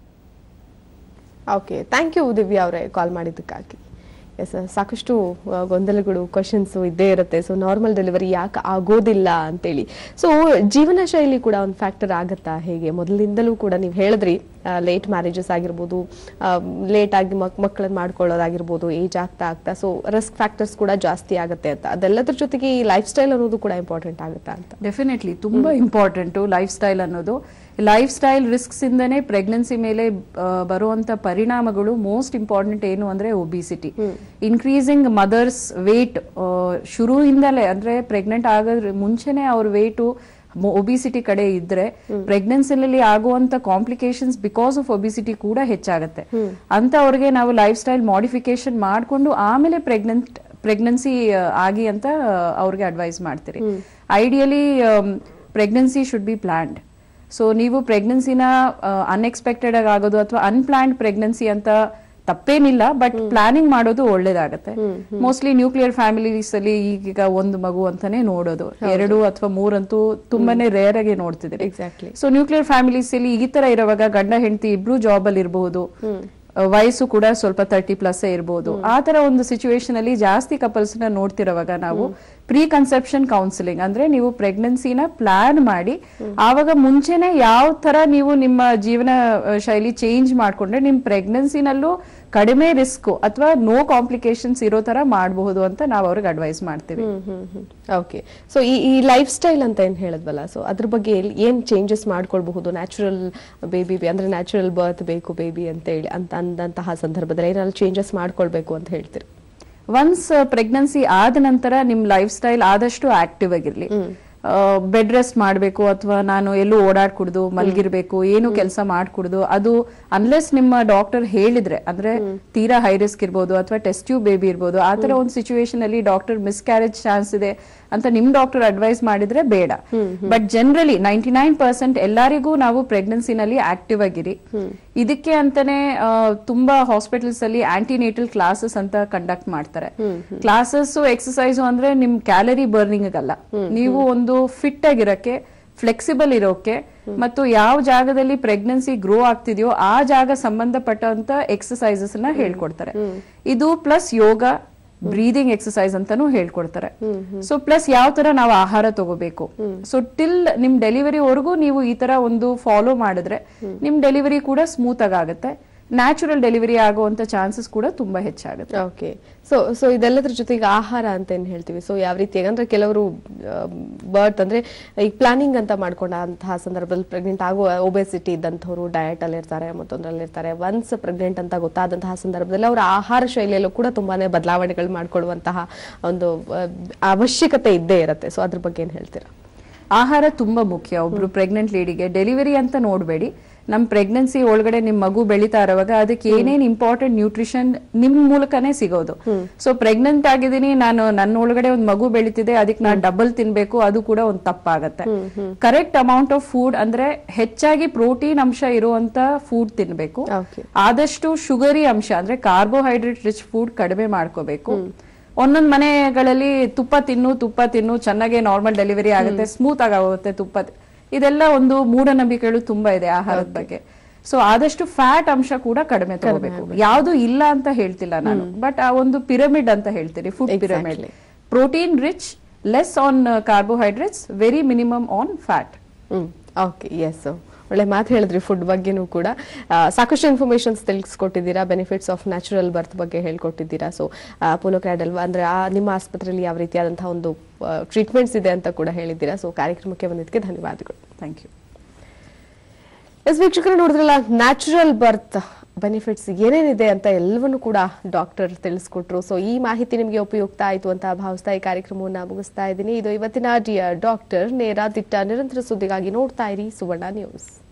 ಓಕೆ ಥ್ಯಾಂಕ್ ಯು ದಿವ್ಯಾ ಅವರೇ ಕಾಲ್ ಮಾಡಿದ್ದಕ್ಕಾಗಿ ಎಸ್ ಸಾಕಷ್ಟು ಆ, ಗೊಂದಲಗಳು ಕ್ವಶನ್ಸು ಇದ್ದೇ ಇರುತ್ತೆ ಸೊ ನಾರ್ಮಲ್ ಡೆಲಿವರಿ ಯಾಕೆ ಆಗೋದಿಲ್ಲ ಅಂತೇಳಿ ಸೊ ಜೀವನ ಶೈಲಿ ಕೂಡ ಒಂದು ಫ್ಯಾಕ್ಟರ್ ಆಗತ್ತಾ ಹೇಗೆ ಮೊದಲಿಂದಲೂ ಕೂಡ ನೀವು ಹೇಳಿದ್ರಿ ಲೇಟ್ ಮ್ಯಾರೇಜಸ್ ಆಗಿರ್ಬೋದು ಲೇಟ್ ಆಗಿ ಮಕ್ ಮಕ್ಕಳನ್ನ ಮಾಡ್ಕೊಳ್ಳೋದಾಗಿರ್ಬೋದು ಏಜ್ ಆಗ್ತಾ ಆಗ್ತಾ ಸೊ ರಿಸ್ಕ್ ಫ್ಯಾಕ್ಟರ್ಸ್ ಕೂಡ ಜಾಸ್ತಿ ಆಗುತ್ತೆ ಅಂತ ಅದೆಲ್ಲದ್ರ ಜೊತೆಗೆ ಈ ಲೈಫ್ ಸ್ಟೈಲ್ ಅನ್ನೋದು ಕೂಡ ಇಂಪಾರ್ಟೆಂಟ್ ಆಗುತ್ತಾ ಅಂತ ಡೆಫಿನೆಟ್ಲಿ ತುಂಬಾ ಇಂಪಾರ್ಟೆಂಟು ಲೈಫ್ ಸ್ಟೈಲ್ ಅನ್ನೋದು ಲೈಫ್ ಸ್ಟೈಲ್ ರಿಸ್ಕ್ಸ್ ಇಂದನೇ ಪ್ರೆಗ್ನೆನ್ಸಿ ಮೇಲೆ ಆ, ಬರುವಂತ ಪರಿಣಾಮಗಳು ಮೋಸ್ಟ್ ಇಂಪಾರ್ಟೆಂಟ್ ಏನು ಅಂದ್ರೆ ಒಬಿಸಿಟಿ ಇನ್ಕ್ರೀಸಿಂಗ್ ಮದರ್ಸ್ ವೇಟ್ ಶುರುವಿಂದಲೇ ಅಂದ್ರೆ ಪ್ರೆಗ್ನೆಂಟ್ ಆಗೋದ್ರ ಮುಂಚೆನೆ ಅವ್ರ ವೇಟು ಒಬಿಸಿಟಿ ಕಡೆ ಇದ್ರೆ ಪ್ರೆಗ್ನೆನ್ಸಿನಲ್ಲಿ ಆಗುವಂತ ಕಾಂಪ್ಲಿಕೇಶನ್ಸ್ ಬಿಕಾಸ್ ಆಫ್ ಒಬಿಸಿಟಿ ಕೂಡ ಹೆಚ್ಚಾಗತ್ತೆ ಅಂತ ಅವ್ರಿಗೆ ನಾವು ಲೈಫ್ ಸ್ಟೈಲ್ ಮಾಡಿಫಿಕೇಶನ್ ಮಾಡ್ಕೊಂಡು ಆಮೇಲೆ ಪ್ರೆಗ್ನೆಂಟ್ ಪ್ರೆಗ್ನೆನ್ಸಿ ಆಗಿ ಅಂತ ಅವ್ರಿಗೆ ಅಡ್ವೈಸ್ ಮಾಡ್ತೀರಿ ideally pregnancy should be planned so ನೀವು ಪ್ರೆಗ್ನೆನ್ಸಿನ ಅನ್ಎಕ್ಸ್ಪೆಕ್ಟೆಡ್ ಆಗಿ ಆಗೋದು ಅಥವಾ ಅನ್ಪ್ಲಾನ್ಡ್ ಪ್ರೆಗ್ನೆನ್ಸಿ ಅಂತ ತಪ್ಪೇನಿಲ್ಲ ಬಟ್ ಪ್ಲಾನಿಂಗ್ ಮಾಡೋದು ಒಳ್ಳೇದಾಗತ್ತೆ ಮೋಸ್ಟ್ಲಿ ನ್ಯೂಕ್ಲಿಯರ್ ಫ್ಯಾಮಿಲೀಸ್ ಅಲ್ಲಿ ಈಗ ಒಂದು ಮಗು ಅಂತಾನೆ ನೋಡೋದು ಎರಡು ಅಥವಾ ಮೂರಂತೂ ತುಂಬಾನೇ ರೇರ್ ಆಗಿ ನೋಡ್ತಿದ್ದೀರಿ ಎಕ್ಸಾಕ್ಟ್ಲಿ ಸೊ ನ್ಯೂಕ್ಲಿಯರ್ ಫ್ಯಾಮಿಲೀಸ್ ಅಲ್ಲಿ ಈ ತರ ಇರುವಾಗ ಗಂಡ ಹೆಂಡತಿ ಇಬ್ರು ಜಾಬ್ ಅಲ್ಲಿ ಇರಬಹುದು ವಯಸ್ಸು ಕೂಡ ಸ್ವಲ್ಪ ತರ್ಟಿ ಪ್ಲಸ್ ಇರಬಹುದು ಆ ತರ ಒಂದು ಸಿಚುವೇಶನ್ ಅಲ್ಲಿ ಜಾಸ್ತಿ ಕಪಲ್ಸ್ ನ ನೋಡ್ತಿರೋವಾಗ ನಾವು ಪ್ರೀ ಕನ್ಸೆಪ್ಷನ್ ಕೌನ್ಸಿಲಿಂಗ್ ಅಂದ್ರೆ ನೀವು ಪ್ರೆಗ್ನೆನ್ಸಿನ ಪ್ಲಾನ್ ಮಾಡಿ ಆವಾಗ ಮುಂಚೆನೆ ಯಾವ ತರ ನೀವು ನಿಮ್ಮ ಜೀವನ ಆ, ಶೈಲಿ ಚೇಂಜ್ ಮಾಡ್ಕೊಂಡ್ರೆ ನಿಮ್ ಪ್ರೆಗ್ನೆನ್ಸಿನಲ್ಲೂ ಕಡಿಮೆ ರಿಸ್ಕ್ ಅಥವಾ ನೋ ಕಾಂಪ್ಲಿಕೇಶನ್ಸ್ ಇರೋ ತರ ಮಾಡಬಹುದು ಅಂತ ನಾವು ಅವ್ರಿಗೆ ಅಡ್ವೈಸ್ ಮಾಡ್ತೀವಿ ಓಕೆ ಸೊ ಈ ಈ ಲೈಫ್ ಸ್ಟೈಲ್ ಅಂತ ಏನ್ ಹೇಳಿದ್ವಲ್ಲ ಸೊ ಅದ್ರ ಬಗ್ಗೆ ಎಲ್- ಏನ್ ಚೇಂಜಸ್ ಮಾಡ್ಕೊಳ್ಬಹುದು ನ್ಯಾಚುರಲ್ ಬೇಬಿ ಅಂದ್ರೆ ನ್ಯಾಚುರಲ್ ಬರ್ತ್ ಬೇಕು ಬೇಬಿ ಅಂತ ಹೇಳಿ ಅಂತ ಅಂದಂತಹ ಸಂದರ್ಭದಲ್ಲಿ ಏನಾದ್ರು ಚೇಂಜಸ್ ಮಾಡ್ಕೊಳ್ಬೇಕು ಅಂತ ಹೇಳ್ತೀರಿ ಒನ್ಸ್ ಪ್ರೆಗ್ನೆನ್ಸಿ ಆದ ನಂತರ ನಿಮ್ ಲೈಫ್ ಸ್ಟೈಲ್ ಆದಷ್ಟು ಆಕ್ಟಿವ್ ಆಗಿರ್ಲಿ ಬೆಡ್ ರೆಸ್ಟ್ ಮಾಡಬೇಕು ಅಥವಾ ನಾನು ಎಲ್ಲೂ ಓಡಾಡ್ಕೂಡ್ದು ಮಲ್ಗಿರ್ಬೇಕು ಏನು ಕೆಲಸ ಮಾಡ್ಕೂಡ್ದು ಅದು ಅನ್ಲೆಸ್ ನಿಮ್ಮ ಡಾಕ್ಟರ್ ಹೇಳಿದ್ರೆ ಅಂದ್ರೆ ತೀರಾ ಹೈ ರಿಸ್ಕ್ ಇರ್ಬೋದು ಅಥವಾ ಟೆಸ್ಟ್ ಟ್ಯೂಬ್ ಬೇಬಿ ಇರ್ಬೋದು ಆ ತರ ಒಂದು ಸಿಚುವೇಶನ್ ಅಲ್ಲಿ ಡಾಕ್ಟರ್ ಮಿಸ್ಕ್ಯಾರೇಜ್ ಚಾನ್ಸ್ ಇದೆ ಅಂತ ನಿಮ್ ಡಾಕ್ಟರ್ ಅಡ್ವೈಸ್ ಮಾಡಿದ್ರೆ ಬೇಡ but generally ninety nine percent ಎಲ್ಲರಿಗೂ ನಾವು ಪ್ರೆಗ್ನೆನ್ಸಿನಲ್ಲಿ ಆಕ್ಟಿವ್ ಆಗಿರಿ ಇದಕ್ಕೆ ಅಂತಾನೆ ಆ, ತುಂಬಾ ಹಾಸ್ಪಿಟಲ್ಸ್ ಅಲ್ಲಿ ಆಂಟಿನೇಟಲ್ ಕ್ಲಾಸಸ್ ಅಂತ ಕಂಡಕ್ಟ್ ಮಾಡ್ತಾರೆ ಕ್ಲಾಸಸ್ ಎಕ್ಸಸೈಸ್ ಅಂದ್ರೆ ನಿಮ್ ಕ್ಯಾಲರಿ ಬರ್ನಿಂಗ್ ಅಲ್ಲ ನೀವು ಒಂದು ಫಿಟ್ ಆಗಿರಕ್ಕೆ ಫ್ಲೆಕ್ಸಿಬಲ್ ಇರೋಕೆ ಮತ್ತು ಯಾವ ಜಾಗದಲ್ಲಿ ಪ್ರೆಗ್ನೆನ್ಸಿ ಗ್ರೋ ಆಗ್ತಿದೆಯೋ ಆ ಜಾಗ ಸಂಬಂಧಪಟ್ಟಂತ ಎಕ್ಸಸೈಸಸ್ ನ ಹೇಳ್ಕೊಡ್ತಾರೆ ಇದು ಪ್ಲಸ್ ಯೋಗ ಬ್ರೀದಿಂಗ್ ಎಕ್ಸಸೈಸ್ ಅಂತಾನು ಹೇಳ್ಕೊಡ್ತಾರೆ ಸೊ ಪ್ಲಸ್ ಯಾವ ತರ ನಾವು ಆಹಾರ ತಗೋಬೇಕು ಸೊ ಟಿಲ್ ನಿಮ್ ಡೆಲಿವರಿವರೆಗೂ ನೀವು ಈ ತರ ಒಂದು ಫಾಲೋ ಮಾಡಿದ್ರೆ ನಿಮ್ ಡೆಲಿವರಿ ಕೂಡ ಸ್ಮೂತ್ ಆಗಿ ಆಗುತ್ತೆ ನ್ಯಾಚುರಲ್ ಡೆಲಿವರಿ ಆಗುವಂತ ಚಾನ್ಸಸ್ ಕೂಡ ತುಂಬಾ ಹೆಚ್ಚಾಗುತ್ತೆ ಓಕೆ ಸೊ ಸೊ ಇದೆಲ್ಲದ್ರ ಜೊತೆಗೆ ಆಹಾರ ಅಂತ ಏನ್ ಹೇಳ್ತೀವಿ ಸೊ ಯಾವ ರೀತಿ ಅಂದ್ರೆ ಕೆಲವರು ಬರ್ತ್ ಅಂದ್ರೆ ಈಗ ಪ್ಲಾನಿಂಗ್ ಅಂತ ಮಾಡ್ಕೊಂಡಂತಹ ಸಂದರ್ಭದಲ್ಲಿ ಪ್ರೆಗ್ನೆಂಟ್ ಆಗುವ ಒಬೆಸಿಟಿ ಇದ್ದಂಥವ್ರು ಡಯಟ್ ಅಲ್ಲಿ ಇರ್ತಾರೆ ಮತ್ತೊಂದ್ರಲ್ಲಿ ಇರ್ತಾರೆ ಒನ್ಸ್ ಪ್ರೆಗ್ನೆಂಟ್ ಅಂತ ಗೊತ್ತಾದಂತಹ ಸಂದರ್ಭದಲ್ಲಿ ಅವರ ಆಹಾರ ಶೈಲಿಯಲ್ಲೂ ಕೂಡ ತುಂಬಾನೇ ಬದಲಾವಣೆಗಳು ಮಾಡ್ಕೊಳ್ಳುವಂತಹ ಒಂದು ಆ, ಅವಶ್ಯಕತೆ ಇದ್ದೇ ಇರುತ್ತೆ ಸೊ ಅದ್ರ ಬಗ್ಗೆ ಏನ್ ಹೇಳ್ತೀರಾ ಆಹಾರ ತುಂಬಾ ಮುಖ್ಯ ಒಬ್ರು ಪ್ರೆಗ್ನೆಂಟ್ ಲೇಡಿಗೆ ಡೆಲಿವರಿ ಅಂತ ನೋಡಬೇಡಿ ನಮ್ ಪ್ರೆಗ್ನೆನ್ಸಿ ಒಳಗಡೆ ನಿಮ್ ಮಗು ಬೆಳೀತಾ ಇರುವಾಗ ಅದಕ್ಕೆ ಏನೇನ್ ಇಂಪಾರ್ಟೆಂಟ್ ನ್ಯೂಟ್ರಿಷನ್ ನಿಮ್ ಮೂಲಕನೇ ಸಿಗೋದು ಸೊ ಪ್ರೆಗ್ನೆಂಟ್ ಆಗಿದ್ದೀನಿ ನಾನು ನನ್ನ ಒಳಗಡೆ ಒಂದ್ ಮಗು ಬೆಳೀತಿದೆ ಅದಕ್ಕೆ ನಾನು ಡಬಲ್ ತಿನ್ಬೇಕು ಅದು ಕೂಡ ಒಂದ್ ತಪ್ಪಾಗತ್ತೆ ಕರೆಕ್ಟ್ ಅಮೌಂಟ್ ಆಫ್ ಫುಡ್ ಅಂದ್ರೆ ಹೆಚ್ಚಾಗಿ ಪ್ರೋಟೀನ್ ಅಂಶ ಇರುವಂತ ಫುಡ್ ತಿನ್ಬೇಕು ಆದಷ್ಟು ಶುಗರಿ ಅಂಶ ಅಂದ್ರೆ ಕಾರ್ಬೋಹೈಡ್ರೇಟ್ ರಿಚ್ ಫುಡ್ ಕಡಿಮೆ ಮಾಡ್ಕೋಬೇಕು ಒಂದೊಂದ್ ಮನೆಗಳಲ್ಲಿ ತುಪ್ಪ ತಿನ್ನು ತುಪ್ಪ ತಿನ್ನು ಚೆನ್ನಾಗಿ ನಾರ್ಮಲ್ ಡೆಲಿವರಿ ಆಗುತ್ತೆ ಸ್ಮೂತ್ ಆಗುತ್ತೆ ತುಪ್ಪ ತಿ- ಇದೆಲ್ಲ ಒಂದು ಮೂಢನಂಬಿಕೆಗಳು ತುಂಬಾ ಇದೆ ಆಹಾರದ ಬಗ್ಗೆ ಸೊ ಆದಷ್ಟು ಫ್ಯಾಟ್ ಅಂಶ ಕೂಡ ಕಡಿಮೆ ತಗೋಬೇಕು ಯಾವುದು ಇಲ್ಲ ಅಂತ ಹೇಳ್ತಿಲ್ಲ ನಾನು ಬಟ್ ಆ ಒಂದು ಪಿರಮಿಡ್ ಅಂತ ಹೇಳ್ತೀರಿ food pyramid protein rich less on carbohydrates very minimum on fat hmm okay yes ಒಳ್ಳೆ ಮಾತು ಹೇಳಿದ್ರಿ ಫುಡ್ ಬಗ್ಗೆನೂ ಕೂಡ ಆ, ಸಾಕಷ್ಟು ಇನ್ಫಾರ್ಮೇಶನ್ಸ್ ತಿಳಿಸ್ಕೊಟ್ಟಿದ್ದೀರಾ ಬೆನಿಫಿಟ್ಸ್ ಆಫ್ ನ್ಯಾಚುರಲ್ ಬರ್ತ್ ಬಗ್ಗೆ ಹೇಳ್ಕೊಟ್ಟಿದ್ದೀರಾ ಸೊ ಅಪೋಲೋ ಕ್ಯಾಡಲ್ ಅಂದ್ರೆ ಆ ನಿಮ್ಮ ಆಸ್ಪತ್ರೆಯಲ್ಲಿ ಯಾವ ರೀತಿಯಾದಂತಹ ಒಂದು ಟ್ರೀಟ್ಮೆಂಟ್ಸ್ ಇದೆ ಅಂತ ಕೂಡ ಹೇಳಿದ್ದೀರಾ ಸೊ ಕಾರ್ಯಕ್ರಮಕ್ಕೆ ಬಂದಿದ್ದಕ್ಕೆ ಧನ್ಯವಾದಗಳು ಥ್ಯಾಂಕ್ ಯು ಎಸ್ ವೀಕ್ಷಕರು ನೋಡಿದ್ರಲ್ಲ ನ್ಯಾಚುರಲ್ ಬರ್ತ್ ಬೆನಿಫಿಟ್ಸ್ ಏನೇನಿದೆ ಅಂತ ಎಲ್ಲವನ್ನೂ ಕೂಡ ಡಾಕ್ಟರ್ ತಿಳಿಸ್ಕೊಟ್ರು ಸೊ ಈ ಮಾಹಿತಿ ನಿಮಗೆ ಉಪಯುಕ್ತ ಆಯಿತು ಅಂತ ಭಾವಿಸ್ತಾ ಈ ಕಾರ್ಯಕ್ರಮವನ್ನು ಮುಗಿಸ್ತಾ ಇದ್ದೀನಿ ಇದು ಇವತ್ತಿನ ಡಿಯರ್ ಡಾಕ್ಟರ್ ನೇರ ದಿಟ್ಟ ನಿರಂತರ ಸುದ್ದಿಗಾಗಿ ನೋಡ್ತಾ ಇರಿ ಸುವರ್ಣ ನ್ಯೂಸ್